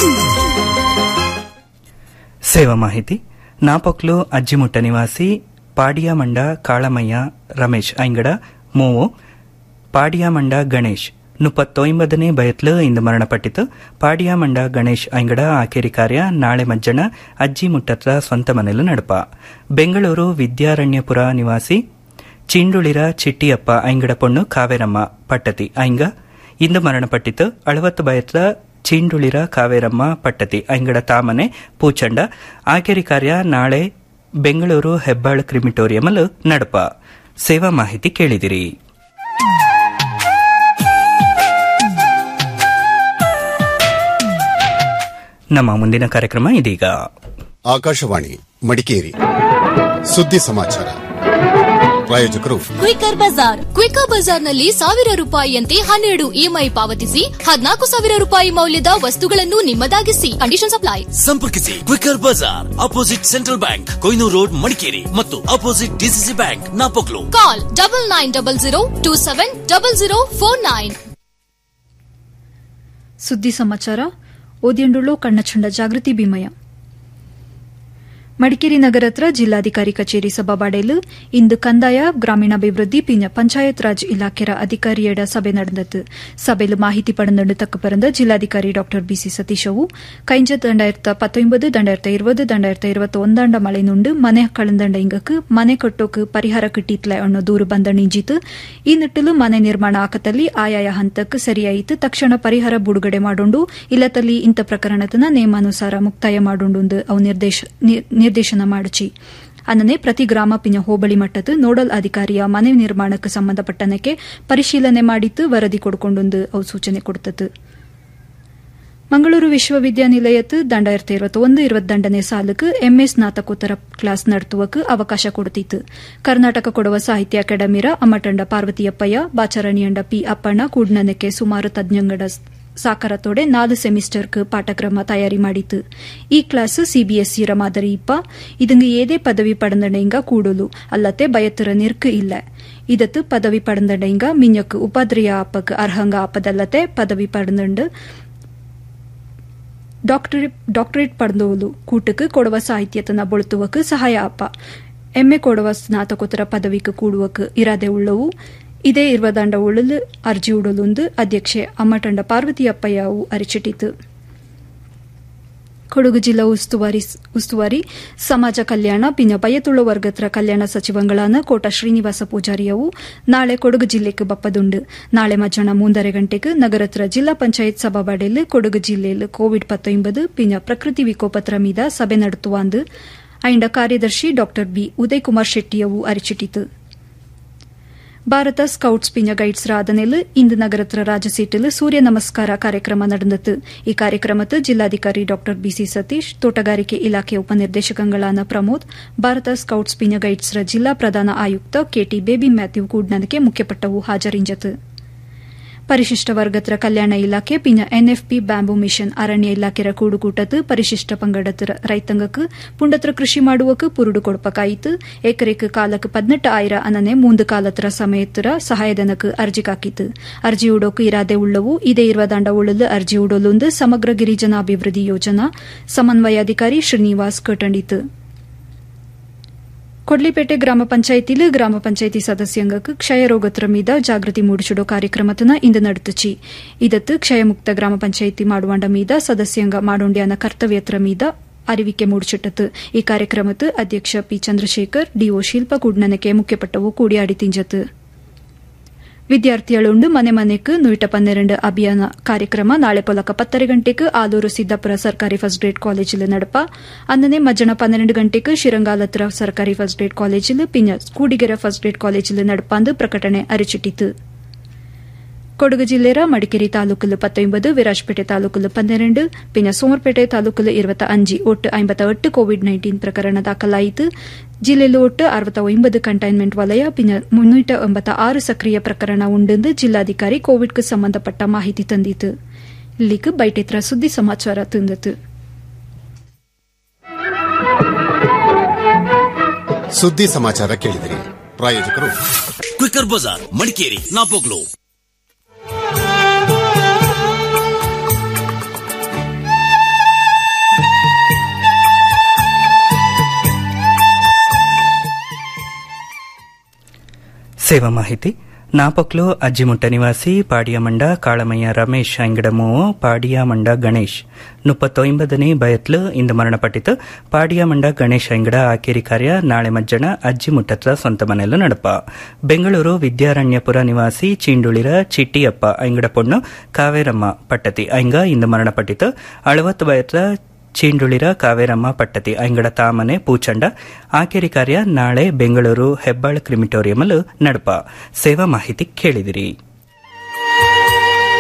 ಸೇವಾ ಮಾಹಿತಿ ನಾಪೊಕ್ಲು ಅಜ್ಜಿಮುಟ್ಟ ನಿವಾಸಿ ಪಾಡಿಯಾಮಂಡ ಕಾಳಮಯ್ಯ ರಮೇಶ್ ಐಂಗಡ ಮೂವು ಪಾಡಿಯಾಮಂಡ ಗಣೇಶ್ ಮುಪ್ಪತ್ತೊಂಬದನೇ ಬಯತ್ಲು ಇಂದು ಮರಣಪಟ್ಟಿತು ಪಾಡಿಯಾಮಂಡ ಗಣೇಶ್ ಐಂಗಡ ಆಕೇರಿ ಕಾರ್ಯ ನಾಳೆ ಮಜ್ಜನ ಅಜ್ಜಿ ಮುಟ್ಟತ್ರ ಸ್ವಂತ ಮನೆಲು ನಡಪ ಬೆಂಗಳೂರು ವಿದ್ಯಾರಣ್ಯಪುರ ನಿವಾಸಿ ಚಿಂಡುಳಿರ ಚಿಟ್ಟಿಯಪ್ಪ ಐಂಗಡ ಪೊಣ್ಣು ಕಾವೇರಮ್ಮ ಪಟ್ಟತಿ ಐಂಗ ಇಂದು ಮರಣಪಟ್ಟಿತು ಅಳವತ್ತು ಬಯತ್ಲ ಚಿಂಡುಳಿರ ಕಾವೇರಮ್ಮ ಪಟ್ಟತಿ ಐಂಗಡ ತಾಮನೆ ಪೂಚಂಡ ಆಕೇರಿ ಕಾರ್ಯ ನಾಳೆ ಬೆಂಗಳೂರು ಹೆಬ್ಬಾಳು ಕ್ರಿಮಿಟೋರಿಯಂಲು ನಡಪ ಸೇವಾ ಮಾಹಿತಿ ಕೇಳಿದಿರಿ ನಮ್ಮ ಮುಂದಿನ ಕಾರ್ಯಕ್ರಮ ಇದೀಗ ಆಕಾಶವಾಣಿ ಮಡಿಕೇರಿ ಸುದ್ದಿ ಸಮಾಚಾರ ಪ್ರಾಯೋಜಕರು ಕ್ವಿಕರ್ ಬಜಾರ್ ಕ್ವಿಕರ್ ಬಜಾರ್ನಲ್ಲಿ ಸಾವಿರ ರೂಪಾಯಿಯಂತೆ ಹನ್ನೆರಡು ಇಎಂಐ ಪಾವತಿಸಿ ಹದಿನಾಲ್ಕು ಸಾವಿರ ರೂಪಾಯಿ ಮೌಲ್ಯದ ವಸ್ತುಗಳನ್ನು ನಿಮ್ಮದಾಗಿಸಿ ಕಂಡೀಷನ್ ಅಪ್ಲೈ ಸಂಪರ್ಕಿಸಿ Quicker Bazaar opposite central bank Koynuru road Madikeri ಮತ್ತು opposite DCC bank Napoklu call double nine double zero two seven double zero four nine ಸುದ್ದಿ ಸಮಾಚಾರ ಓದಿಯಂಡುಳ್ಳು ಕಣ್ಣಚಂಡ ಜಾಗೃತಿ ಭೀಮಯ್ಯ ಮಡಿಕೇರಿ ನಗರ ಹತ್ರ ಜಿಲ್ಲಾಧಿಕಾರಿ ಕಚೇರಿ ಸಭಾಬಾಡೆಲು ಇಂದು ಕಂದಾಯ ಗ್ರಾಮೀಣಾಭಿವೃದ್ಧಿ ಪಿನ ಪಂಚಾಯತ್ ರಾಜ್ ಇಲಾಖೆಯ ಅಧಿಕಾರಿಯಡ ಸಭೆ ನಡೆದது ಸಭೆಲು ಮಾಹಿತಿ ಪಡೆದು ತಕ್ಕ ಪರಂದ ಜಿಲ್ಲಾಧಿಕಾರಿ ಡಾ ಬಿಸಿ ಸತೀಶ್ ಅವು ಕೈಂಜ ದಂಡಾಯಿರತ್ತ ಪತ್ತೊಂಬದು ದಂಡಾಯಿರತ್ತ இருபது ದಂಡಾಯಿರತ್ತ இருபத்தி ಒಂದಾಂಡ ಮಳೆ ನುಂಡು ಮನೆ ಕಳಂದಂಡ ಇಂಗಕ್ಕೆ ಮನೆ ಕಟ್ಟೋಕ್ ಪರಿಹಾರ ಕಿಟ್ಟಿತ್ಲೆ ಅನ್ನೋ ದೂರು ಬಂದ ನಿಂಜಿತು ಈ ನಿಟ್ಟಿಲು ಮನೆ ನಿರ್ಮಾಣ ಆಕತಲ್ಲಿ ಆಯಾಯ ಹಂತಕ್ಕೆ ಸರಿಯಾಯಿತು ತಕ್ಷಣ ಪರಿಹಾರ ಬಿಡುಗಡೆ ಮಾಡೋಂಡು ಇಲ್ಲತಲ್ಲಿ ಇಂಥ ಪ್ರಕರಣತನ ನೇಮಾನುಸಾರ ಮುಕ್ತಾಯ ಮಾಡೋಂಡು ಅವು ನಿರ್ದೇಶನ ಮಾಡುಚಿ ಅನ್ನನೆ ಪ್ರತಿ ಗ್ರಾಮ ಪಿನ ಹೋಬಳಿ ಮಟ್ಟದ ನೋಡಲ್ ಅಧಿಕಾರಿಯ ಮನೆ ನಿರ್ಮಾಣಕ್ಕೆ ಸಂಬಂಧಪಟ್ಟನಕ್ಕೆ ಪರಿಶೀಲನೆ ಮಾಡಿತ್ತು ವರದಿ ಕೊಡ್ಕೊಂಡೊಂದು ಅವು ಸೂಚನೆ ಕೊಡ್ತದ್ದು ಮಂಗಳೂರು ವಿಶ್ವವಿದ್ಯಾನಿಲಯತ್ತು ದಂಡಾಯಿರത്തി ഇരുപത്തൊന്ന് ഇരുപത്തിരണ്ടನೇ ಸಾಲಕ್ಕೆ ಎಂಎ ಸ್ನಾತಕೋತ್ತರ ಕ್ಲಾಸ್ ನಡೆಸುವಕ್ಕೆ ಅವಕಾಶ ಕೊಡುತ್ತಿತ್ತು ಕರ್ನಾಟಕ ಕೊಡುವ ಸಾಹಿತ್ಯ ಅಕಾಡೆಮಿರ ಅಮ್ಮಟಂಡ ಪಾರ್ವತಿಯಪ್ಪಯ್ಯ ಬಾಚರಣಿಯಂಡ ಪಿ ಅಪ್ಪಣ್ಣ ಕೂಡ್ನನಕ್ಕೆ ಸುಮಾರು ತಜ್ಞಂಗಡ ಸಾಕಾರತೋಡೆ ನಾಲು ಸೆಮಿಸ್ಟರ್க்கு ಪಾಠಕ್ರಮ ತಯಾರಿ ಮಾಡಿತ್ತು ಈ ಕ್ಲಾಸ್ ಸಿಬಿಎಸ್ಇರ ಮಾದರಿ ಇಪ್ಪ இதுங்க ஏதே பதவி படந்தடைங்க கூடலு அல்லத்தே பயத்துற நிற்கு இல்ல ಇದತ್ತು ಪದವಿ ಪಡೆದಂಡ ಮಿಂಜಕ್ ಉಪಾಧ್ರಿಯ ಆಪಕ್ ಅರ್ಹಂಗ ಆಪದಲ್ಲತೆ ಪದವಿ ಪಡೆದಂಡು ಡಾಕ್ಟರೇಟ್ ಪಡೆದೋಲು ಕೂಟಕ್ಕೆ ಕೊಡುವ ಸಾಹಿತ್ಯತನ ಬೊಳುತ್ತುವಕ್ಕೆ ಸಹಾಯ ಆಪ ಎಮ್ಮೆ ಕೊಡುವ ಸ್ನಾತಕೋತ್ತರ ಪದವಿಗೆ ಕೂಡುವಕ್ಕೆ ಇರಾದೆ ಉಳ್ಳವು ಇದೇ ಇರುವದಂಡ ಉಳಲು ಅರ್ಜಿ ಉಡಲೊಂದು ಅಧ್ಯಕ್ಷೆ ಅಮ್ಮಟಂಡ ಪಾರ್ವತಿಯಪ್ಪಯ್ಯವು ಅರಿಚಿಟ್ಟಿತು ಕೊಡಗು ಜಿಲ್ಲಾ ಉಸ್ತುವಾರಿ ಉಸ್ತುವಾರಿ ಸಮಾಜ ಕಲ್ಯಾಣ ಪಿನ ಬಯತುಳ್ಳ ವರ್ಗತ್ರ ಕಲ್ಯಾಣ ಸಚಿವಂಗಳಾನ ಕೋಟ ಶ್ರೀನಿವಾಸ ಪೂಜಾರಿಯವು ನಾಳೆ ಕೊಡಗು ಜಿಲ್ಲೆಗೆ ಬಪ್ಪದುಂಡು ನಾಳೆ ಮಧ್ಯಾಹ್ನ ಮೂಂದರೆ ಗಂಟೆಗೆ ನಗರತ್ರ ಜಿಲ್ಲಾ ಪಂಚಾಯತ್ ಸಭಾಬಾಡೆಲ್ ಕೊಡಗು ಜಿಲ್ಲೆಯಲ್ಲಿ ಕೋವಿಡ್ ಪತ್ತೊಂಬದು ಪಿನ ಪ್ರಕೃತಿ ವಿಕೋಪತ್ರ ಮೀದ ಸಭೆ ನಡೆತುವಾಂದು ಐಂಡ ಕಾರ್ಯದರ್ಶಿ ಡಾ ಬಿ ಉದಯ್ ಕುಮಾರ್ ಶೆಟ್ಟಿಯವು ಅರಿಚಿಟ್ಟಿತು ಭಾರತ ಸ್ಕೌಟ್ಸ್ ಪಿಂಜ ಗೈಡ್ಸ್ ರಾಧನೆಲ್ ಇಂದು ನಗರತ್ರ ರಾಜಸೀಟಿಲ್ ಸೂರ್ಯ ನಮಸ್ಕಾರ ಕಾರ್ಯಕ್ರಮ ನಡೆದತು ಈ ಕಾರ್ಯಕ್ರಮತ್ತು ಜಿಲ್ಲಾಧಿಕಾರಿ ಡಾ ಬಿಸಿ ಸತೀಶ್ ತೋಟಗಾರಿಕೆ ಇಲಾಖೆ ಉಪನಿರ್ದೇಶಕಗಳಾದ ಪ್ರಮೋದ್ ಭಾರತ ಸ್ಕೌಟ್ಸ್ ಪಿಂಜ ಗೈಡ್ಸ್ ರ ಜಿಲ್ಲಾ ಪ್ರಧಾನ ಆಯುಕ್ತ ಕೆಟಿ ಬೇಬಿ ಮ್ಯಾಥ್ಯೂ ಕೂಡ್ನದಕ್ಕೆ ಮುಖ್ಯಪಟ್ಟವು ಹಾಜರಿಂಜತು ಪರಿಶಿಷ್ಟ ವರ್ಗತ್ರ ಕಲ್ಯಾಣ ಇಲಾಖೆ ಪಿನ ಎನ್ಎಫ್ಪಿ ಬ್ಯಾಂಬು ಮಿಷನ್ ಅರಣ್ಯ ಇಲಾಖೆರ ಕೂಡುಕೂಟತ್ತು ಪರಿಶಿಷ್ಟ ಪಂಗಡತ್ರ ರೈತಂಗಕ್ಕೆ ಪುಂಡತ್ರ ಕೃಷಿ ಮಾಡುವಕ್ಕೆ ಪುರುಡು ಕೊಡಪಕಾಯಿತು ಎಕರೆಕ್ ಕಾಲಕ್ಕೆ ಪದ್ನೆಟ್ಟು ಆಯಿರ ಅನ್ನನೆ ಮೂಂದು ಕಾಲತ್ರ ಸಮಯತ್ರ ಸಹಾಯಧನಕ್ಕೆ ಅರ್ಜಿ ಕಾಕಿತು ಅರ್ಜಿ ಉಡೋಕು ಇರಾದೆ ಉಳ್ಳವು ಇದೇ ಇರುವ ದಂಡ ಉಳ್ಳಲು ಅರ್ಜಿ ಉಡೋಲೊಂದು ಸಮಗ್ರ ಗಿರಿಜನಾಭಿವೃದ್ಧಿ ಯೋಜನಾ ಸಮನ್ವಯಾಧಿಕಾರಿ ಶ್ರೀನಿವಾಸ್ ಕಟಂಡಿತು ಕೊಡ್ಲಿಪೇಟೆ ಗ್ರಾಮ ಪಂಚಾಯಿತಿಲು ಗ್ರಾಮ ಪಂಚಾಯಿತಿ ಸದಸ್ಯಂಗಕ್ಕೆ ಕ್ಷಯ ರೋಗತ್ರ ಮೀದ ಜಾಗೃತಿ ಮೂಡಿಸಿಡೋ ಕಾರ್ಯಕ್ರಮತನ ಇಂದು ನಡೆದುಚಿ ಇದತ್ತು ಕ್ಷಯಮುಕ್ತ ಗ್ರಾಮ ಪಂಚಾಯಿತಿ ಮಾಡುವಂಡ ಮೀದ ಸದಸ್ಯಂಗ ಮಾಡೋಂಡ್ಯಾನ ಕರ್ತವ್ಯತ್ರ ಮೀದ ಅರಿವಿಕೆ ಮೂಡಿಸಿಟ್ಟತು ಈ ಕಾರ್ಯಕ್ರಮತ್ತು ಅಧ್ಯಕ್ಷ ಪಿ ಚಂದ್ರಶೇಖರ್ ಡಿಒ ಶಿಲ್ಪ ಕುಡ್ನನಕ್ಕೆ ಮುಖ್ಯಪಟ್ಟವು ಕೂಡಿಯಾಡಿ ತಿಂಜತು ವಿದ್ಯಾರ್ಥಿകളുണ്ട് ಮನೆ ಮನೆക്ക് നൂറ്റ പന്ത്രണ്ട് അഭിയാന ಕಾರ್ಯಕ್ರಮ ನಾಳೆ ಪೊಲಕ ಪತ್ತರ ಗಂಟೆಗೆ ಆಲೂರು ಸಿದ್ದಾಪುರ ಸರ್ಕಾರಿ ಫಸ್ಟ್ ಗ್ರೇಡ್ ಕಾಲೇಜಿಲ್ ನಡಪ ಅನ್ನನೆ ಮಜ್ಜನ ಪನ್ನೆರಡು ಗಂಟೆಗೆ ಶಿರಂಗಾಲತ್ರ ಸರ್ಕಾರಿ ಫಸ್ಟ್ ಗ್ರೇಡ್ ಕಾಲೇಜಿಲ್ ಪಿನ್ನ ಕೂಡಿಗೆರೆ ಫಸ್ಟ್ ಗ್ರೇಡ್ ಕಾಲೇಜಿಲ್ ನಡಪಾಂದು ಪ್ರಕಟಣೆ ಅರಿಚಿಟ್ಟಿತು ಕೊಡಗು ಜಿಲ್ಲೆಯ ಮಡಿಕೇರಿ ತಾಲೂಕಲು ಪತ್ತೊಂಬದು ವಿರಾಜಪೇಟೆ ತಾಲೂಕಲು ಪನ್ನೆರಡು ಪಿನ್ನ ಸೋಮರ್ಪೇಟೆ ತಾಲೂಕಲು ഇരുപത്തി അഞ്ച് ഒട്ട് അമ്പത്തി കോവിഡ് നയൻറ്റീൻ പ്രകരണ ದಾಖಲಾಯಿತು ಜಿಲ್ಲೆಯಲ್ಲಿ ಒಟ್ಟು ಅರವತ್ತ ಒಂಬತ್ತು ಕಂಟೈನ್ಮೆಂಟ್ ವಲಯ ಪಿನ್ನ ಮುನ್ನೂಟ ಒಂಬತ್ತ ಆರು ಸಕ್ರಿಯ ಪ್ರಕರಣ ಉಂಡೆಂದು ಜಿಲ್ಲಾಧಿಕಾರಿ ಕೋವಿಡ್ಗೆ ಸಂಬಂಧಪಟ್ಟ ಮಾಹಿತಿ ತಂದಿತು ಇಲ್ಲಿಗೆ ಬೈಟೆತ್ರ ಸುದ್ದಿ ಸಮಾಚಾರ ತಂದಿತು ಸುದ್ದಿ ಸಮಾಚಾರ ಕೇಳಿದಿರಿ ಪ್ರಾಯೋಜಕರು ಕ್ವಿಕರ್ ಬಜಾರ್ ಮಡಿಕೇರಿ ನಾಪೋಕ್ಲು ಸೇವಾ ಮಾಹಿತಿ ನಾಪಕ್ಲು ಅಜ್ಜಿಮುಟ್ಟ ನಿವಾಸಿ ಪಾಡಿಯಮಂಡ ಕಾಳಮಯ್ಯ ರಮೇಶ್ ಅಂಗಡಮೂವು ಪಾಡಿಯಾಮಂಡ ಗಣೇಶ್ ಮುಪ್ಪತ್ತೊಂಬದನೇ ಬಯತ್ಲು ಇಂದು ಮರಣಪಟ್ಟಿತು ಪಾಡಿಯಾಮಂಡ ಗಣೇಶ್ ಅಂಗಡ ಆಕೇರಿ ಕಾರ್ಯ ನಾಳೆ ಮಜ್ಜನ ಅಜ್ಜಿಮುಟ್ಟತ್ರ ಸ್ವಂತ ಮನೆಯಲ್ಲೂ ನಡಪ ಬೆಂಗಳೂರು ವಿದ್ಯಾರಣ್ಯಪುರ ನಿವಾಸಿ ಚೀಂಡುಳಿರ ಚಿಟ್ಟಿಯಪ್ಪ ಅಂಗಡ ಪೊಣ್ಣು ಕಾವೇರಮ್ಮ ಪಟ್ಟತಿ ಅಂಗ ಇಂದು ಮರಣಪಟ್ಟಿತು ಅಳವತ್ತು ಬಯತ್ಲ ಚೀಂಡುಳಿರ ಕಾವೇರಮ್ಮ ಪಟ್ಟತಿ ಅಂಗಡ ತಾಮನೆ ಪೂಚಂಡ ಆಕೇರಿ ಕಾರ್ಯ ನಾಳೆ ಬೆಂಗಳೂರು ಹೆಬ್ಬಾಳ ಕ್ರಿಮಿಟೋರಿಯಂಲ್ಲೂ ನಡಪ ಸೇವಾ ಮಾಹಿತಿ ಕೇಳಿದಿರಿ